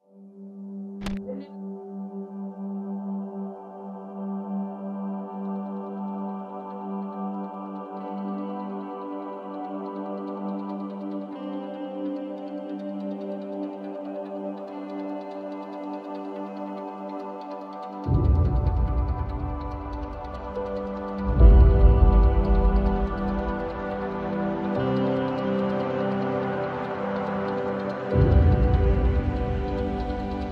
ആ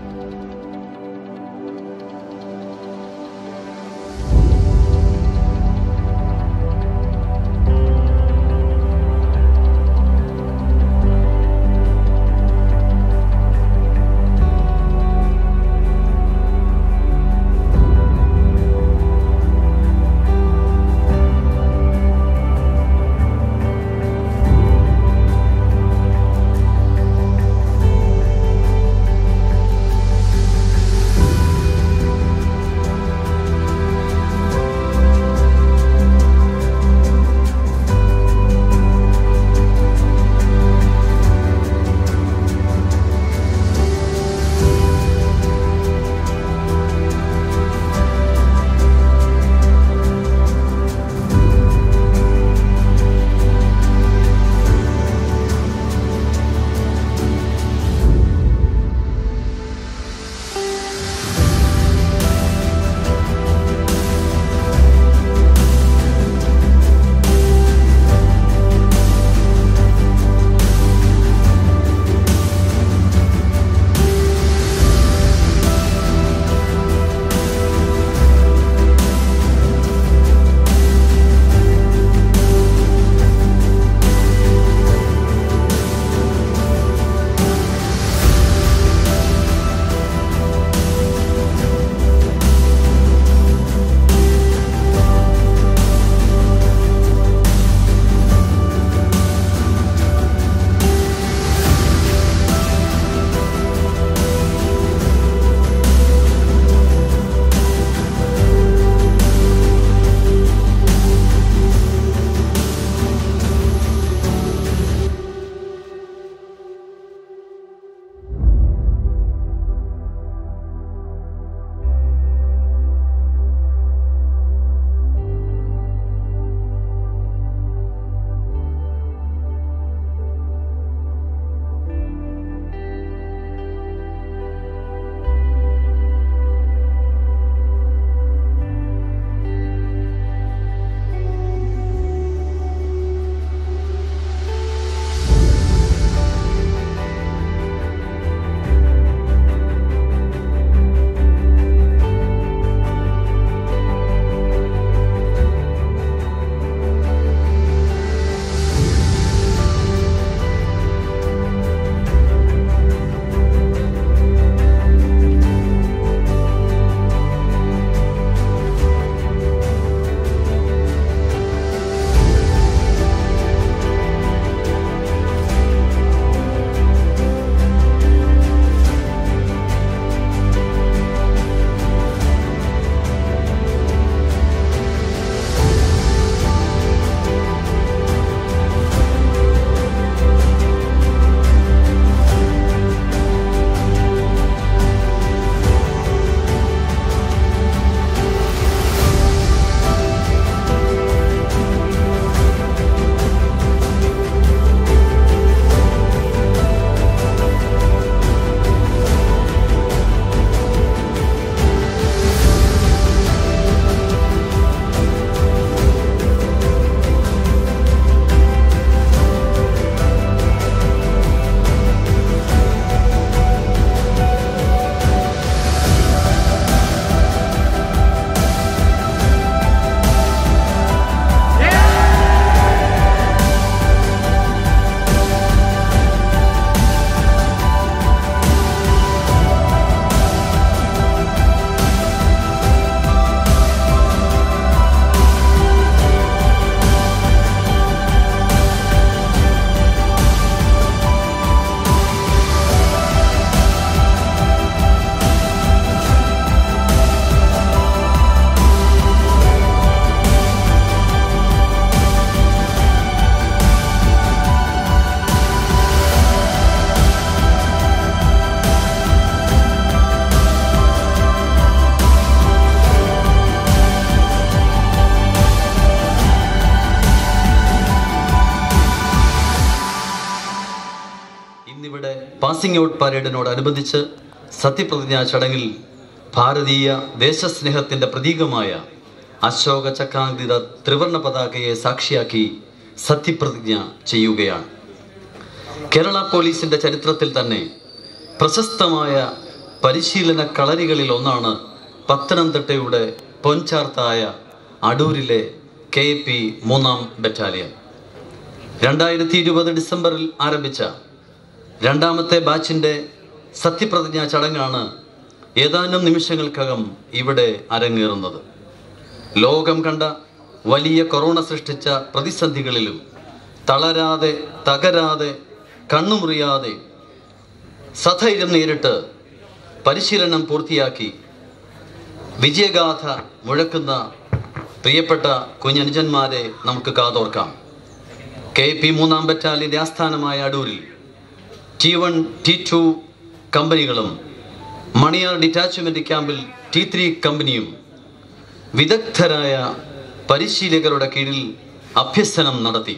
ഇന്നിവിടെ passing out പരേഡിനോടനുബന്ധിച്ച് സത്യപ്രതിജ്ഞാ ചടങ്ങിൽ ഭാരതീയ ദേശസ്നേഹത്തിന്റെ പ്രതീകമായ അശോക ചക്രാങ്കിത ത്രിവർണ പതാകയെ സാക്ഷിയാക്കി സത്യപ്രതിജ്ഞ ചെയ്യുകയാണ് കേരള പോലീസിന്റെ ചരിത്രത്തിൽ തന്നെ പ്രശസ്തമായ പരിശീലന കളരികളിൽ ഒന്നാണ് പത്തനംതിട്ടയുടെ പൊൻചാർത്തായ അടൂരിലെ കെ പി മൂന്നാം ബറ്റാലിയൻ രണ്ടായിരത്തി ഇരുപത് ഡിസംബറിൽ ആരംഭിച്ച രണ്ടാമത്തെ ബാച്ചിന്റെ സത്യപ്രതിജ്ഞാ ചടങ്ങാണ് ഏതാനും നിമിഷങ്ങൾക്കകം ഇവിടെ അരങ്ങേറുന്നത് ലോകം കണ്ട വലിയ കൊറോണ സൃഷ്ടിച്ച പ്രതിസന്ധികളിലും തളരാതെ തകരാതെ കണ്ണുമുറിയാതെ സധൈര്യം നേരിട്ട് പരിശീലനം പൂർത്തിയാക്കി വിജയഗാഥ മുഴക്കുന്ന പ്രിയപ്പെട്ട കുഞ്ഞനുജന്മാരെ നമുക്ക് കാതോർക്കാം കെ പി മൂന്നാം ബറ്റാലിയന്റെ ആസ്ഥാനമായ അടൂരിൽ ടി വൺ ടി ടു കമ്പനികളും മണിയാർ ഡിറ്റാച്ച്മെന്റ് ക്യാമ്പിൽ ടി ത്രീ കമ്പനിയും വിദഗ്ധരായ പരിശീലകരുടെ കീഴിൽ അഭ്യസനം നടത്തി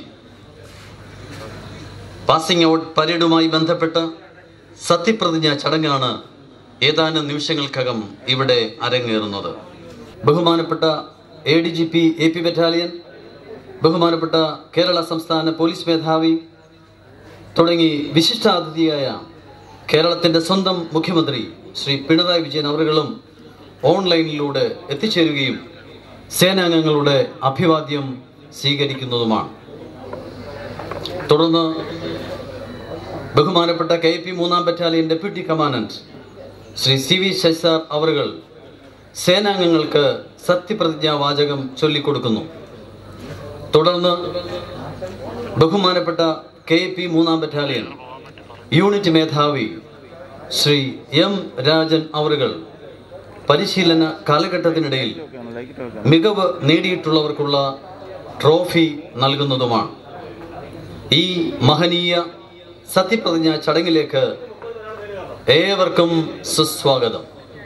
പാസിംഗ് ഔട്ട് പരേഡുമായി ബന്ധപ്പെട്ട സത്യപ്രതിജ്ഞാ ചടങ്ങാണ് ഏതാനും നിമിഷങ്ങൾക്കകം ഇവിടെ അരങ്ങേറുന്നത് ബഹുമാനപ്പെട്ട A D G P A P battalion ബഹുമാനപ്പെട്ട കേരള സംസ്ഥാന പോലീസ് മേധാവി തുടങ്ങി വിശിഷ്ടാതിഥിയായ കേരളത്തിന്റെ സ്വന്തം മുഖ്യമന്ത്രി ശ്രീ പിണറായി വിജയൻ അവരുകളും ഓൺലൈനിലൂടെ എത്തിച്ചേരുകയും സേനാംഗങ്ങളുടെ അഭിവാദ്യം സ്വീകരിക്കുന്നതുമാണ് തുടർന്ന് ബഹുമാനപ്പെട്ട കെ പി മൂന്നാം battalion deputy commandant Shri C V ശശാർ അവറുകൾ സേനാംഗങ്ങൾക്ക് സത്യപ്രതിജ്ഞാ വാചകം ചൊല്ലിക്കൊടുക്കുന്നു തുടർന്ന് ബഹുമാനപ്പെട്ട കെ പി മൂന്നാം ബറ്റാലിയൻ യൂണിറ്റ് മേധാവി ശ്രീ എം രാജൻ അവറുകൾ പരിശീലന കാലഘട്ടത്തിനിടയിൽ മികവ് നേടിയിട്ടുള്ളവർക്കുള്ള ട്രോഫി നൽകുന്നതുമാണ് ഈ മഹനീയ സത്യപ്രതിജ്ഞാ ചടങ്ങിലേക്ക് ഏവർക്കും സുസ്വാഗതം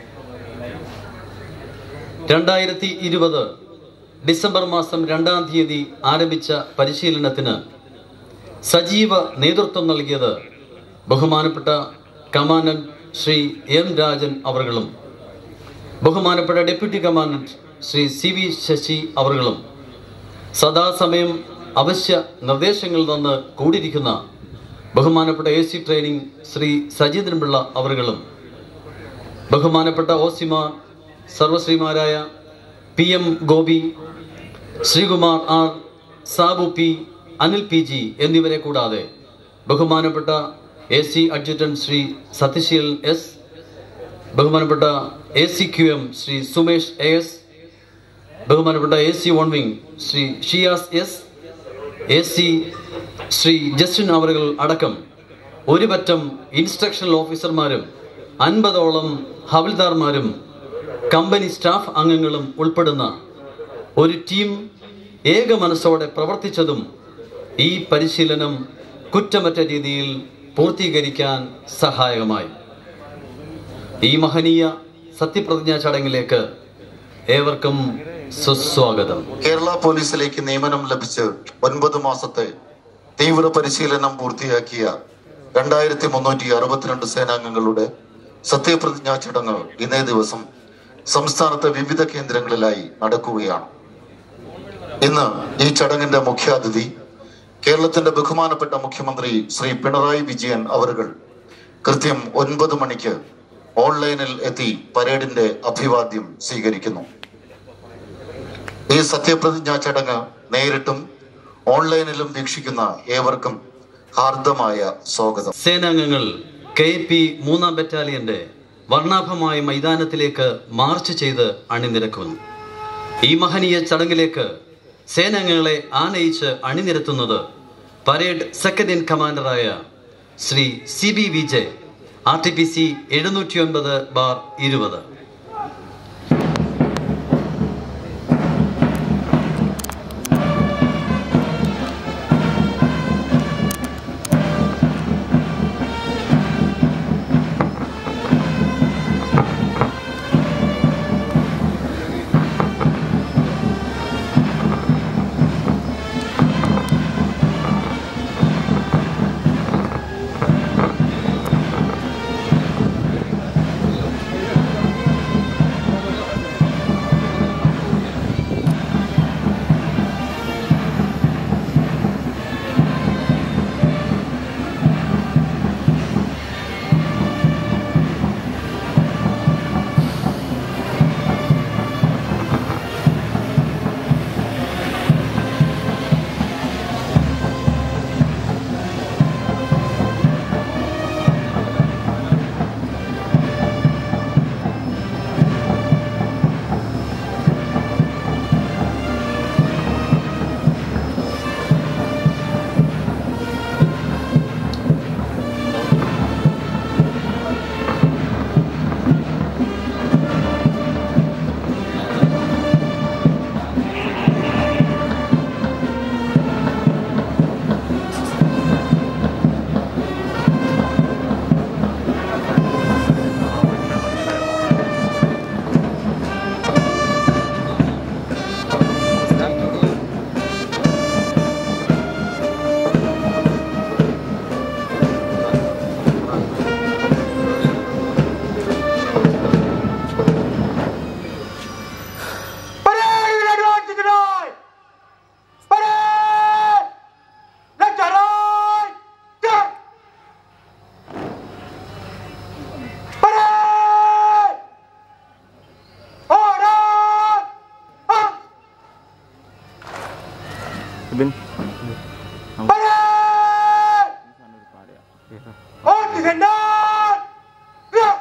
രണ്ടായിരത്തി ഇരുപത് ഡിസംബർ മാസം രണ്ടാം തീയതി ആരംഭിച്ച പരിശീലനത്തിന് സജീവ നേതൃത്വം നൽകിയത് ബഹുമാനപ്പെട്ട കമാൻഡന്റ് ശ്രീ എം രാജൻ അവർകളും ബഹുമാനപ്പെട്ട deputy commandant Shri C V Sasi അവർകളും സദാസമയം അവശ്യ നിർദ്ദേശങ്ങൾ തന്ന് കൂടിയിരിക്കുന്ന ബഹുമാനപ്പെട്ട എ സി ട്രെയിനിങ് ശ്രീ സജീന്ദ്രൻപിള്ള അവറുകളും ബഹുമാനപ്പെട്ട ഓസിമാർ സർവശ്രീമാരായ P M Gopi Sreekumar R Sabu P Anil P G എന്നിവരെ കൂടാതെ ബഹുമാനപ്പെട്ട A C adjutant Shri Sathyaseelan S ബഹുമാനപ്പെട്ട A C Q M Shri Sumesh A S ബഹുമാനപ്പെട്ട A C one wing Shri Shiyas S A C Shri Justin അവറുകൾ അടക്കം ഒരു പറ്റം ഇൻസ്ട്രക്ഷണൽ ഓഫീസർമാരും അൻപതോളം ഹവിൽദാർമാരും കമ്പനി സ്റ്റാഫ് അംഗങ്ങളും ഉൾപ്പെടുന്ന ഒരു ടീം ഏക മനസ്സോടെ പ്രവർത്തിച്ചതും ഈ പരിശീലനം കുറ്റമറ്റ രീതിയിൽ പൂർത്തീകരിക്കാൻ സഹായകമായി ഈ മഹനീയ സത്യപ്രതിജ്ഞാ ചടങ്ങിലേക്ക് ഏവർക്കും സുസ്വാഗതം കേരള പോലീസിലേക്ക് നിയമനം ലഭിച്ച് ഒൻപത് മാസത്തെ തീവ്ര പരിശീലനം പൂർത്തിയാക്കിയ രണ്ടായിരത്തി മുന്നൂറ്റി അറുപത്തിരണ്ട് സേനാംഗങ്ങളുടെ സത്യപ്രതിജ്ഞാ ചടങ്ങ് ഇന്നേ ദിവസം സംസ്ഥാനത്തെ വിവിധ കേന്ദ്രങ്ങളിലായി നടക്കുകയാണ് ഇന്ന് ഈ ചടങ്ങിന്റെ മുഖ്യാതിഥി കേരളത്തിന്റെ ബഹുമാനപ്പെട്ട മുഖ്യമന്ത്രി ശ്രീ പിണറായി വിജയൻ അവറുകൾ കൃത്യം ഒൻപത് മണിക്ക് ഓൺലൈനിൽ എത്തി പരേഡിന്റെ അഭിവാദ്യം സ്വീകരിക്കുന്നു ഈ സത്യപ്രതിജ്ഞാ ചടങ്ങ് നേരിട്ടും ഓൺലൈനിലും വീക്ഷിക്കുന്ന ഏവർക്കും ഹാർദമായ സ്വാഗതം സേനാംഗങ്ങൾ കെ പി മൂന്നാം ബറ്റാലിയന്റെ വർണ്ണാഭമായ മൈതാനത്തിലേക്ക് മാർച്ച് ചെയ്ത് അണിനിരക്കുന്നു ഈ മഹനീയ ചടങ്ങിലേക്ക് സേനാംഗങ്ങളെ ആനയിച്ച് അണിനിരത്തുന്നത് പരേഡ് സെക്കൻഡ് ഇൻ കമാൻഡറായ Shri C B Vijay R T P C എഴുന്നൂറ്റി ഒൻപത് ബാർ ഇരുപത് On defender! Yeah!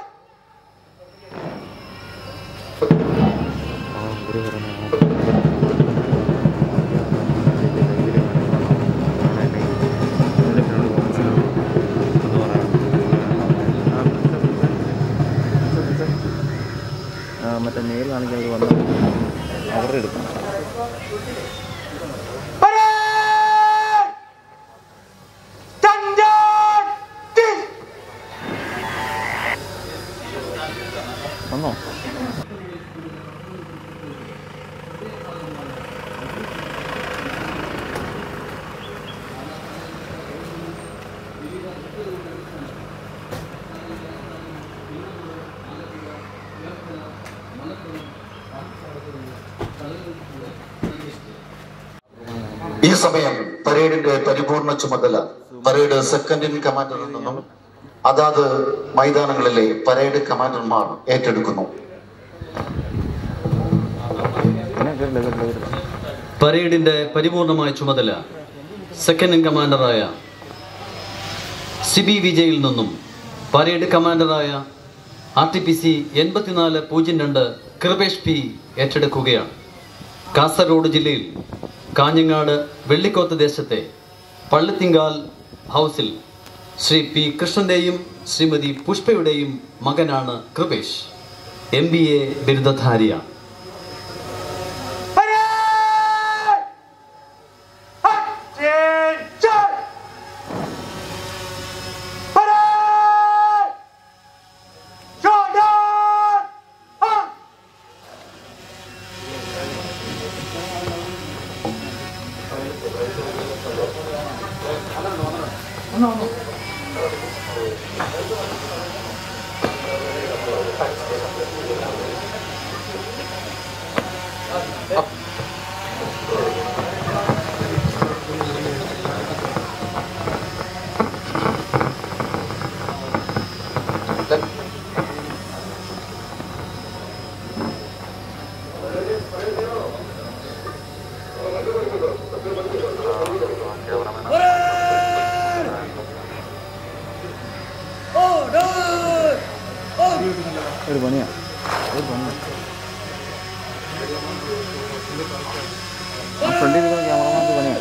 മറ്റേ നേരിലാണെങ്കിൽ അവർ വന്ന് അവരുടെ എടുക്കണം Parade! Standard! This! വന്നോ ഈ സമയം പരേഡിന്റെ പരിപൂർണ ചുമതല പരേഡ് സെക്കൻഡ് ഇൻ കമാൻഡറിൽ നിന്നും അതാത് മൈതാനങ്ങളിലെ പരേഡ് കമാൻഡർമാർ ഏറ്റെടുക്കുന്നു പിന്നെ കയറില്ല കയറില്ല കയറില്ല പരേഡിന്റെ പരിപൂർണമായ ചുമതല സെക്കൻഡ് ഇൻ കമാൻഡറായ സിബി വിജയിൽ നിന്നും പരേഡ് കമാൻഡറായ ആർ ടി പി സി എൺപത്തിനാല് പൂജ്യം രണ്ട് കൃപേഷ് പി ഏറ്റെടുക്കുകയാണ് കാസർഗോഡ് ജില്ലയിൽ കാഞ്ഞങ്ങാട് വെള്ളിക്കോത്ത് ദേശത്തെ പള്ളിത്തിങ്കാൽ ഹൗസിൽ ശ്രീ പി കൃഷ്ണന്റെയും ശ്രീമതി പുഷ്പയുടെയും മകനാണ് കൃപേഷ് എം ബി എ ബിരുദധാരിയാണ് Parade! Attention! Parade! Shoulder! Up! ഒരു പണിയാ ഒരു പണിയാ ആ ഫ്രണ്ടിൽ ഇരിക്കുന്ന ക്യാമറമാർക്ക് പണിയാ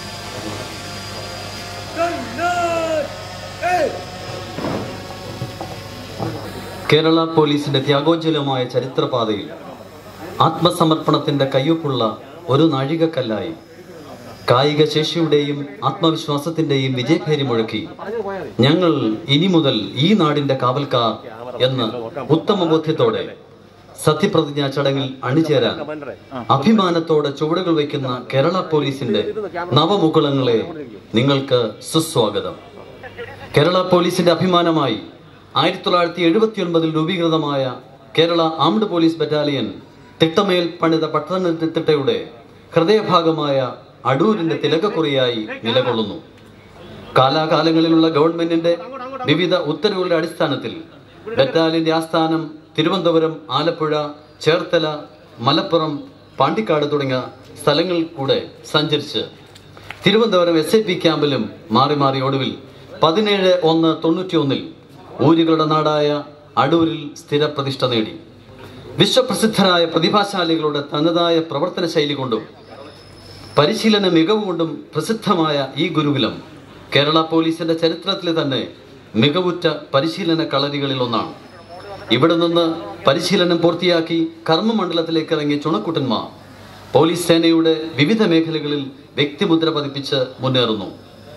കേരള പോലീസിന്റെ ത്യാഗോജ്വലമായ ചരിത്രപാതയിൽ ആത്മസമർപ്പണത്തിന്റെ കയ്യൊപ്പുള്ള ഒരു നാഴികക്കല്ലായി കായിക ശേഷിയുടെയും ആത്മവിശ്വാസത്തിന്റെയും വിജയഭേരി മുഴക്കി ഞങ്ങൾ ഇനി മുതൽ ഈ നാടിന്റെ കാവൽക്കാർ എന്ന് ഉത്തമ ബോധ്യത്തോടെ സത്യപ്രതിജ്ഞാ ചടങ്ങിൽ അണിചേരാൻ അഭിമാനത്തോടെ ചുവടുകൾ വയ്ക്കുന്ന കേരള പോലീസിന്റെ നവമുകുളങ്ങളെ നിങ്ങൾക്ക് സുസ്വാഗതം കേരള പോലീസിന്റെ അഭിമാനമായി ആയിരത്തി തൊള്ളായിരത്തി എഴുപത്തി ഒൻപതിൽ രൂപീകൃതമായ കേരള ആംഡ് പോലീസ് ബറ്റാലിയൻ തിട്ടമേൽ പണിത പട്ടണത്തിട്ടയുടെ ഹൃദയഭാഗമായ അടൂരിന്റെ തിലകക്കുറിയായി നിലകൊള്ളുന്നു കാലാകാലങ്ങളിലുള്ള ഗവൺമെന്റിന്റെ വിവിധ ഉത്തരവുകളുടെ അടിസ്ഥാനത്തിൽ ബറ്റാലിയന്റെ ആസ്ഥാനം തിരുവനന്തപുരം ആലപ്പുഴ ചേർത്തല മലപ്പുറം പാണ്ടിക്കാട് തുടങ്ങിയ സ്ഥലങ്ങളിൽ കൂടെ സഞ്ചരിച്ച് തിരുവനന്തപുരം എസ് ഐ പി ക്യാമ്പിലും മാറി മാറി ഒടുവിൽ പതിനേഴ് ഒന്ന് തൊണ്ണൂറ്റി ഒന്നിൽ ഊരുകളുടെ നാടായ അടൂരിൽ സ്ഥിരപ്രതിഷ്ഠ നേടി വിശ്വപ്രസിദ്ധരായ പ്രതിഭാശാലികളുടെ തനതായ പ്രവർത്തന ശൈലി കൊണ്ടും പരിശീലന മികവ് കൊണ്ടും പ്രസിദ്ധമായ ഈ ഗുരുകുലം കേരള പോലീസിന്റെ ചരിത്രത്തിലെ തന്നെ മികവുറ്റ പരിശീലന കളരികളിൽ ഒന്നാണ് ഇവിടെ നിന്ന് പരിശീലനം പൂർത്തിയാക്കി കർമ്മമണ്ഡലത്തിലേക്ക് ഇറങ്ങിയ ചുണക്കുട്ടന്മാർ പോലീസ് സേനയുടെ വിവിധ മേഖലകളിൽ വ്യക്തിമുദ്ര പതിപ്പിച്ച് മുന്നേറുന്നു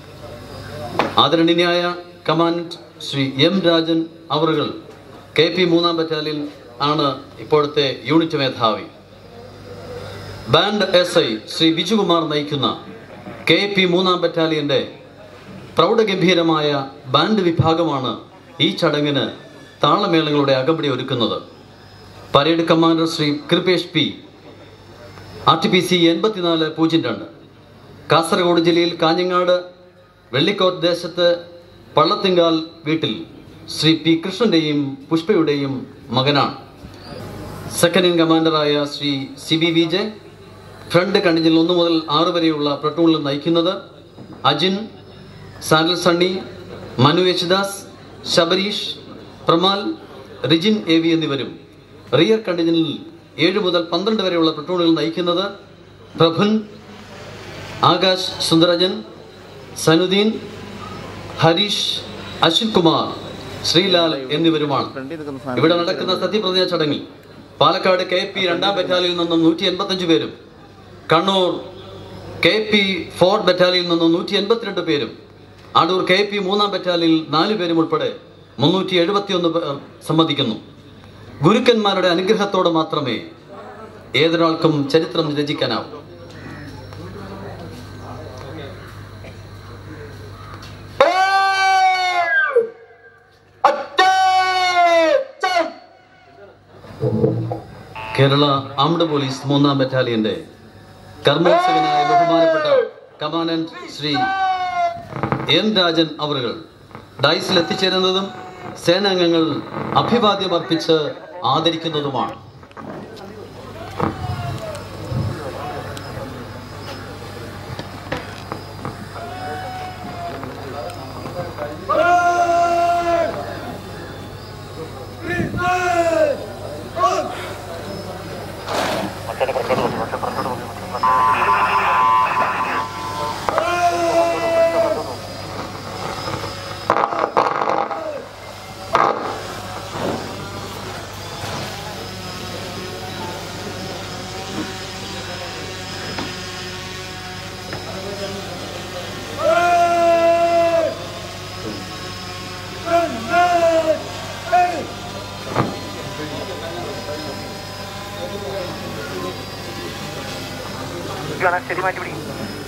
ആദരണീയനായ കമാൻഡന്റ് ശ്രീ എം രാജൻ അവറുകൾ കെ പി മൂന്നാം ബറ്റാലിയൻ ആണ് ഇപ്പോഴത്തെ യൂണിറ്റ് മേധാവി band S I Shri Bijukumar നയിക്കുന്ന കെ പി മൂന്നാം ബറ്റാലിയന്റെ പ്രൗഢഗംഭീരമായ ബാൻഡ് വിഭാഗമാണ് ഈ ചടങ്ങിന് താളമേളങ്ങളുടെ അകമ്പടി ഒരുക്കുന്നത് parade commander Shri Krupesh P R T P C എൺപത്തിനാല് പൂജ്യം രണ്ട് കാസർഗോഡ് ജില്ലയിൽ കാഞ്ഞങ്ങാട് വെള്ളിക്കോട്ട് ദേശത്ത് പള്ളത്തിങ്കാൽ വീട്ടിൽ ശ്രീ പി കൃഷ്ണന്റെയും പുഷ്പയുടെയും മകനാണ് സെക്കൻഡ് ഇൻ കമാൻഡറായ Shri C B Vijay front കണ്ടിഞ്ചിൽ ഒന്ന് മുതൽ ആറ് വരെയുള്ള പ്ലട്ടൂണിൽ നയിക്കുന്നത് അജിൻ സാൻഡൽ സണ്ണി മനു യേശുദാസ് ശബരീഷ് പ്രമാൽ റിജിൻ എ വി എന്നിവരും റിയർ കണ്ടിജനിൽ ഏഴ് മുതൽ പന്ത്രണ്ട് വരെയുള്ള പ്ലട്ടൂണുകൾ നയിക്കുന്നത് പ്രഭുൻ ആകാശ് സുന്ദരജൻ സനുദ്ദീൻ ഹരീഷ് അശ്വിൻ കുമാർ ശ്രീലാൽ എന്നിവരുമാണ് ഫ്രണ്ടിൽ നിൽക്കുന്ന സാധനം ഇവിടെ നടക്കുന്ന സത്യപ്രതിജ്ഞ ചടങ്ങിൽ പാലക്കാട് കെ പി രണ്ടാം ബറ്റാലിയിൽ നിന്നും നൂറ്റി എൺപത്തഞ്ച് പേരും കണ്ണൂർ കെ പി ഫോർ ബറ്റാലിയിൽ നിന്നും നൂറ്റി എൺപത്തിരണ്ട് പേരും അടൂർ കെ പി മൂന്നാം ബറ്റാലിയിൽ നാല് പേരും ഉൾപ്പെടെ മുന്നൂറ്റി എഴുപത്തിയൊന്ന് പേർ സംബന്ധിക്കുന്നു ഗുരുക്കന്മാരുടെ അനുഗ്രഹത്തോടെ മാത്രമേ ഏതൊരാൾക്കും ചരിത്രം രചിക്കാനാവൂ കേരള ആംഡ് പോലീസ് മൂന്നാം ബറ്റാലിയന്റെ കർമ്മോത്സവനായ ബഹുമാനപ്പെട്ട കമാൻഡന്റ് ശ്രീ എൻ രാജൻ അവറുകൾ ഡൈസിൽ എത്തിച്ചേരുന്നതും സേനാംഗങ്ങൾ അഭിവാദ്യം അർപ്പിച്ച് ആദരിക്കുന്നതുമാണ് ശരി മാറ്റി പിടിക്കും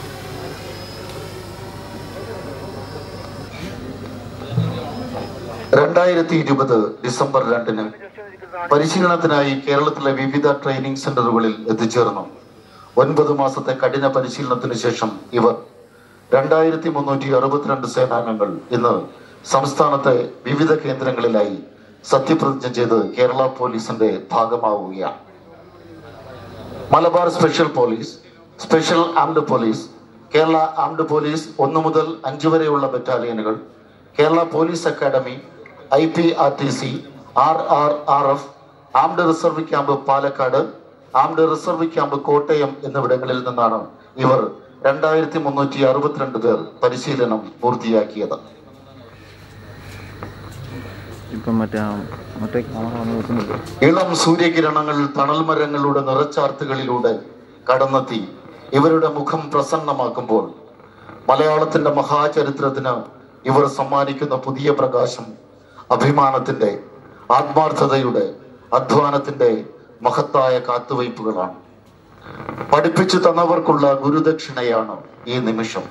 രണ്ടായിരത്തി ഇരുപത് ഡിസംബർ രണ്ടിന് പരിശീലനത്തിനായി കേരളത്തിലെ വിവിധ ട്രെയിനിങ് സെന്ററുകളിൽ എത്തിച്ചേർന്നു ഒൻപത് മാസത്തെ കഠിന പരിശീലനത്തിന് ശേഷം ഇവർ രണ്ടായിരത്തി മുന്നൂറ്റി അറുപത്തിരണ്ട് സേനാംഗങ്ങൾ ഇന്ന് സംസ്ഥാനത്തെ വിവിധ കേന്ദ്രങ്ങളിലായി സത്യപ്രതിജ്ഞ ചെയ്ത് കേരള പോലീസിന്റെ ഭാഗമാവുകയാണ് Malabar special police special armed police Kerala armed police ഒന്ന് മുതൽ അഞ്ച് വരെയുള്ള ബറ്റാലിയനുകൾ Kerala police academy I P R T C R R R F armed reserve camp Palakkad armed reserve camp Kottayam എന്നിവിടങ്ങളിൽ നിന്നാണ് ഇവർ രണ്ടായിരത്തി മുന്നൂറ്റി അറുപത്തിരണ്ട് പേർ പരിശീലനം പൂർത്തിയാക്കിയത് ഇപ്പം മറ്റേ ആ മറ്റേ ക്യാമറ വന്ന് വെക്കുന്നില്ല ഇളം സൂര്യകിരണങ്ങൾ തണൽ മരങ്ങളുടെ നിറച്ചാർത്തുകളിലൂടെ കടന്നെത്തി ഇവരുടെ മുഖം പ്രസന്നമാക്കുമ്പോൾ മലയാളത്തിന്റെ മഹാചരിത്രത്തിന് ഇവർ സമ്മാനിക്കുന്ന പുതിയ പ്രകാശം അഭിമാനത്തിന്റെ ആത്മാർത്ഥതയുടെ അധ്വാനത്തിന്റെ മഹത്തായ കാത്തുവയ്പ്പുകളാണ് പഠിപ്പിച്ചു തന്നവർക്കുള്ള ഗുരുദക്ഷിണയാണ് ഈ നിമിഷം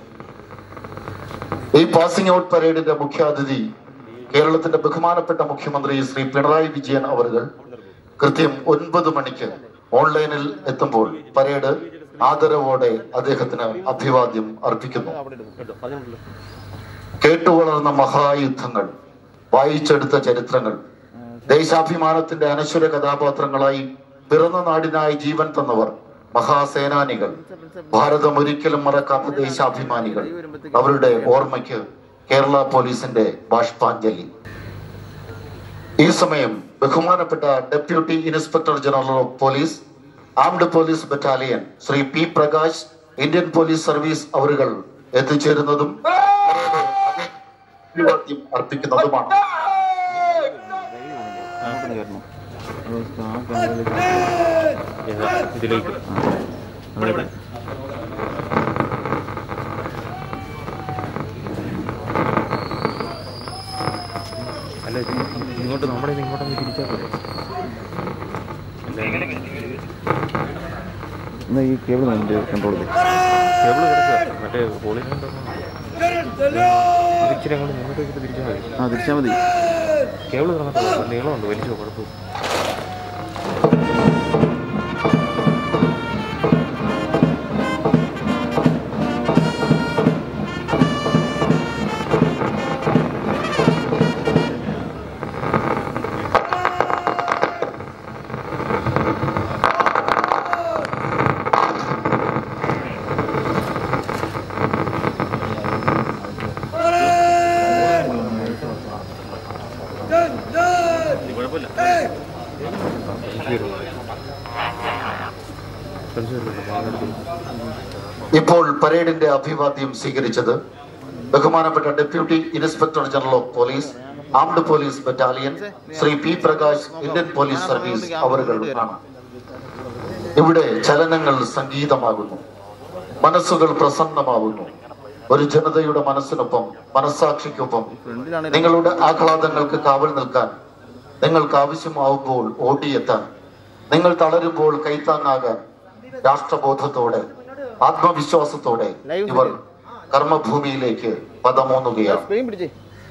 ഈ പാസിംഗ് ഔട്ട് പരേഡിന്റെ മുഖ്യാതിഥി കേരളത്തിന്റെ ബഹുമാനപ്പെട്ട മുഖ്യമന്ത്രി ശ്രീ പിണറായി വിജയൻ അവറുകൾ കൃത്യം ഒൻപത് മണിക്ക് ഓൺലൈനിൽ എത്തുമ്പോൾ പരേഡ് ആദരവോടെ അദ്ദേഹത്തിന് അഭിവാദ്യം അർപ്പിക്കുന്നു കേട്ടുവളർന്ന മഹായുദ്ധങ്ങൾ വായിച്ചെടുത്ത ചരിത്രങ്ങൾ ദേശാഭിമാനത്തിന്റെ അനശ്വര കഥാപാത്രങ്ങളായി പിറന്ന നാടിനായി ജീവൻ തന്നവർ മഹാസേനാനികൾ ഭാരതം ഒരിക്കലും മറക്കാത്ത ദേശാഭിമാനികൾ അവരുടെ ഓർമ്മയ്ക്ക് കേരള പോലീസിന്റെ ബാഷ്പാഞ്ജലി ഈ സമയം ബഹുമാനപ്പെട്ട deputy inspector general of police armed police battalion Shri P Prakash Indian police service അവറുകൾ എത്തിച്ചേരുന്നതും അഭിവാദ്യം അർപ്പിക്കുന്നതുമാണ് അങ്ങോട്ട് കയറണം അത് ആ ക്യാമറയിലേക്ക് ഇതിലേക്ക് ആ അതായത് അല്ല ഇത് ഇങ്ങോട്ട് നമ്മുടെ ഇത് ഇങ്ങോട്ടങ്ങ് തിരിച്ചാൽ പോരെ എന്നാ ഈ കേബിൾ എൻ്റെ കൺട്രോൾ ചെയ്ത് കേബിൾ കിടക്കുക മറ്റേ പോളിന് ഇച്ചിരി അങ്ങോട്ട് മുന്നോട്ട് വെച്ചിട്ട് തിരിച്ചാൽ മതി ആ തിരിച്ചാൽ മതി കേബിൾ കിടന്നിട്ട് നീളമുണ്ട് വലിച്ചോ കുഴപ്പം ഇപ്പോൾ പരേഡിന്റെ അഭിവാദ്യം സ്വീകരിച്ചത് ബഹുമാനപ്പെട്ട deputy inspector general of police armed police battalion Shri P Prakash Indian police service അവറുകൾ ആണ് ഇവിടെ ചലനങ്ങൾ സംഗീതമാകുന്നു മനസ്സുകൾ പ്രസന്നമാകുന്നു ഒരു ജനതയുടെ മനസ്സിനൊപ്പം മനസ്സാക്ഷിക്കൊപ്പം നിങ്ങളുടെ ആഹ്ലാദങ്ങൾക്ക് കാവൽ നിൽക്കാൻ നിങ്ങൾക്ക് ആവശ്യമാവുമ്പോൾ ഓടിയെത്താൻ നിങ്ങൾ തളരുമ്പോൾ കൈത്താങ്ങാകാൻ രാഷ്ട്രബോധത്തോടെ ആത്മവിശ്വാസത്തോടെ ഇവർ കർമ്മഭൂമിയിലേക്ക് പദമൂന്നുകയാണ് സ്ക്രീൻ പിടിച്ചേ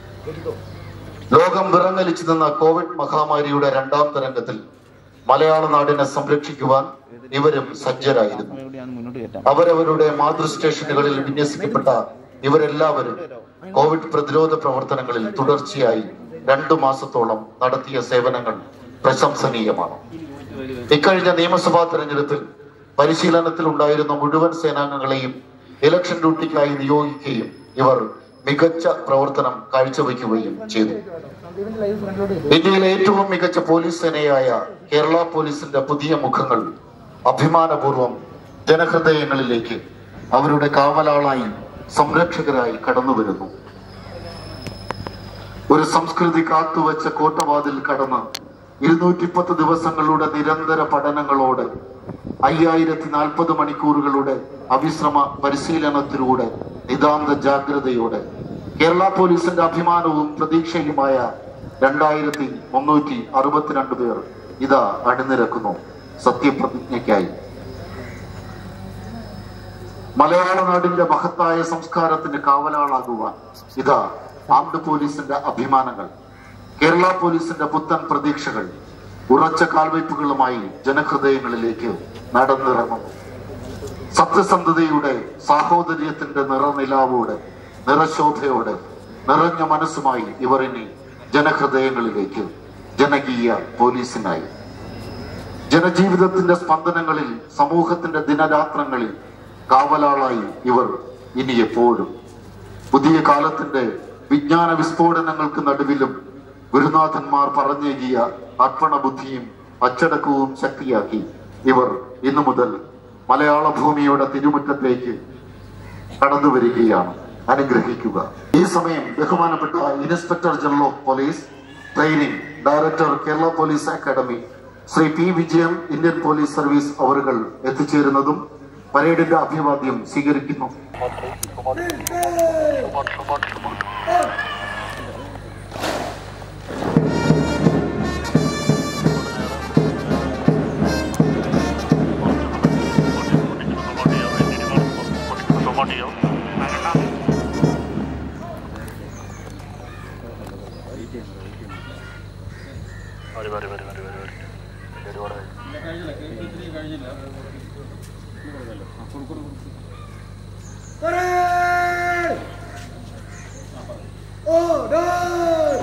ലോകം വിറങ്ങലിച്ചു നിന്ന കോവിഡ് മഹാമാരിയുടെ രണ്ടാം തരംഗത്തിൽ മലയാള നാടിനെ സംരക്ഷിക്കുവാൻ ഇവരും സജ്ജരായിരുന്നു എവിടെയാണ് മുന്നോട്ട് കയറ്റാം അവരവരുടെ മാതൃ സ്റ്റേഷനുകളിൽ വിന്യസിക്കപ്പെട്ട ഇവരെല്ലാവരും കോവിഡ് പ്രതിരോധ പ്രവർത്തനങ്ങളിൽ തുടർച്ചയായി രണ്ടു മാസത്തോളം നടത്തിയ സേവനങ്ങൾ പ്രശംസനീയമാണ് ഇക്കഴിഞ്ഞ നിയമസഭാ തെരഞ്ഞെടുപ്പിൽ പരിശീലനത്തിൽ ഉണ്ടായിരുന്ന മുഴുവൻ സേനാംഗങ്ങളെയും ഇലക്ഷൻ ഡ്യൂട്ടിക്കായി നിയോഗിക്കുകയും ഇവർ മികച്ച പ്രവർത്തനം കാഴ്ചവെക്കുകയും ചെയ്തു ഇന്ത്യയിലെ ഏറ്റവും മികച്ച പോലീസ് സേനയായ കേരള പോലീസിന്റെ പുതിയ മുഖങ്ങൾ അഭിമാനപൂർവം ജനഹൃദയങ്ങളിലേക്ക് അവരുടെ കാവലാളായി സംരക്ഷകരായി കടന്നു വരുന്നു ഒരു സംസ്കൃതി കാത്തുവച്ച കോട്ടവാതിൽ കടന്ന് ഇരുന്നൂറ്റി പത്ത് ദിവസങ്ങളുടെ നിരന്തര പഠനങ്ങളോടെ അയ്യായിരത്തി നാൽപ്പത് മണിക്കൂറുകളുടെ അവിശ്രമ പരിശീലനത്തിലൂടെ നിതാന്ത ജാഗ്രതയോടെ കേരള പോലീസിന്റെ അഭിമാനവും പ്രതീക്ഷയുമായ രണ്ടായിരത്തി മുന്നൂറ്റി അറുപത്തിരണ്ട് പേർ ഇതാ അണിനിരക്കുന്നു സത്യപ്രതിജ്ഞയ്ക്കായി മലയാള നാടിന്റെ മഹത്തായ സംസ്കാരത്തിന് കാവലാളാകുവാൻ ഇതാ ആംഡ് പോലീസിന്റെ അഭിമാനങ്ങൾ കേരള പോലീസിന്റെ പുത്തൻ പ്രതീക്ഷകൾ ഉറച്ച കാൽവയ്പുകളുമായി ജനഹൃദയങ്ങളിലേക്ക് നടന്നിറങ്ങുന്നു സത്യസന്ധതയുടെ സാഹോദര്യത്തിന്റെ നിറനിലാവോടെ നിറശോഭയോടെ നിറഞ്ഞ മനസ്സുമായി ഇവർ ഇനി ജനഹൃദയങ്ങളിലേക്ക് ജനകീയ പോലീസിനായി ജനജീവിതത്തിന്റെ സ്പന്ദനങ്ങളിൽ സമൂഹത്തിന്റെ ദിനരാത്രങ്ങളിൽ കാവലാളായി ഇവർ ഇനി എപ്പോഴും പുതിയ കാലത്തിന്റെ വിജ്ഞാന വിസ്ഫോടനങ്ങൾക്ക് നടുവിലും ഗുരുനാഥന്മാർ പറഞ്ഞേകിയ അർപ്പണ ബുദ്ധിയും അച്ചടക്കവും ശക്തിയാക്കി ഇവർ ഇന്നു മുതൽ മലയാള ഭൂമിയുടെ തിരുമുറ്റത്തേക്ക് കടന്നു വരികയാണ് അനുഗ്രഹിക്കുക ഈ സമയം ബഹുമാനപ്പെട്ട inspector general of police training director Kerala police academy Shri P Vijayan Indian police service അവറുകൾ എത്തിച്ചേരുന്നതും പരേഡിന്റെ അഭിവാദ്യം സ്വീകരിക്കുന്നു Parade! Order!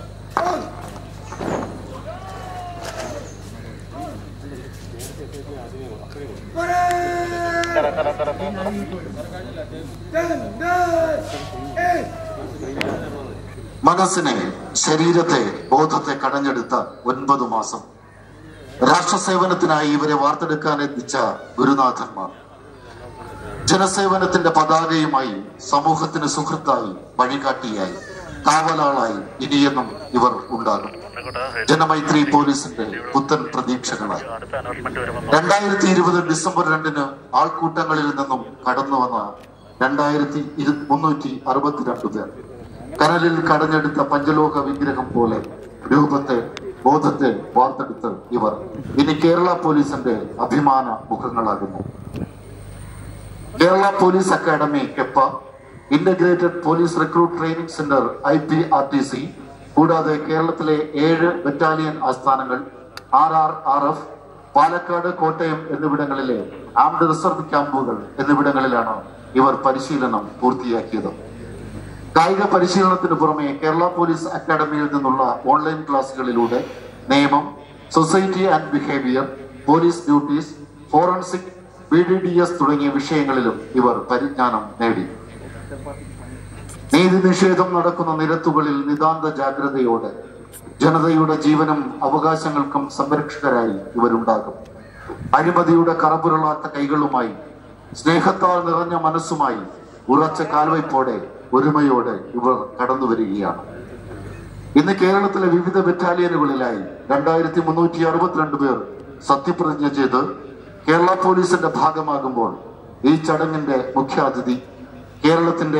മനസ്സിനെ ശരീരത്തെ ബോധത്തെ കടഞ്ഞെടുത്ത ഒൻപത് മാസം രാഷ്ട്രസേവനത്തിനായി ഇവരെ വാർത്തെടുക്കാൻ എത്തിച്ച ഗുരുനാഥന്മാർ ജനസേവനത്തിന്റെ പതാകയുമായി സമൂഹത്തിന് സുഹൃത്തായി വഴികാട്ടിയായി കാവലാളായി ഇനിയെന്നും ഇവർ ഉണ്ടാകും ജനമൈത്രി പോലീസിന്റെ പുത്തൻ പ്രതീക്ഷകളായി രണ്ടായിരത്തി ഇരുപത് ഡിസംബർ രണ്ടിന് ആൾക്കൂട്ടങ്ങളിൽ നിന്നും കടന്നു വന്ന രണ്ടായിരത്തി ഇരു മുന്നൂറ്റി അറുപത്തിരണ്ട് പേർ കനലിൽ കടഞ്ഞെടുത്ത പഞ്ചലോക വിഗ്രഹം പോലെ രൂപത്തെ ബോധത്തെ വാർത്തെടുത്ത് ഇവർ ഇനി കേരള പോലീസിന്റെ അഭിമാന മുഖങ്ങളാകുന്നു Kerala police academy KEPA integrated police recruit training centre I P R T C കൂടാതെ കേരളത്തിലെ ഏഴ് ബറ്റാലിയൻ ആസ്ഥാനങ്ങൾ R R R F Palakkad Kottayam എന്നിവിടങ്ങളിലെ ആംഡ് റിസർവ് ക്യാമ്പുകൾ എന്നിവിടങ്ങളിലാണ് ഇവർ പരിശീലനം പൂർത്തിയാക്കിയത് കായിക പരിശീലനത്തിന് പുറമെ കേരള പോലീസ് അക്കാദമിയിൽ നിന്നുള്ള ഓൺലൈൻ ക്ലാസുകളിലൂടെ നിയമം society and behaviour police duties forensic B D D S തുടങ്ങിയ വിഷയങ്ങളിലും ഇവർ പരിജ്ഞാനം നേടി നീതി നിഷേധം നടക്കുന്ന നിരത്തുകളിൽ നിതാന്ത ജാഗ്രതയോടെ ജനതയുടെ ജീവനും അവകാശങ്ങൾക്കും സംരക്ഷകരായി ഇവരുണ്ടാകും അഴിമതിയുടെ കറപുരളാത്ത കൈകളുമായി സ്നേഹത്താൽ നിറഞ്ഞ മനസ്സുമായി ഉറച്ച കാൽവയ്പോടെ ഒരുമയോടെ ഇവർ കടന്നു വരികയാണ് ഇന്ന് കേരളത്തിലെ വിവിധ ബറ്റാലിയനുകളിലായി രണ്ടായിരത്തി മുന്നൂറ്റി അറുപത്തിരണ്ട് പേർ സത്യപ്രതിജ്ഞ ചെയ്ത് കേരള പോലീസിന്റെ ഭാഗമാകുമ്പോൾ ഈ ചടങ്ങിന്റെ മുഖ്യാതിഥി കേരളത്തിന്റെ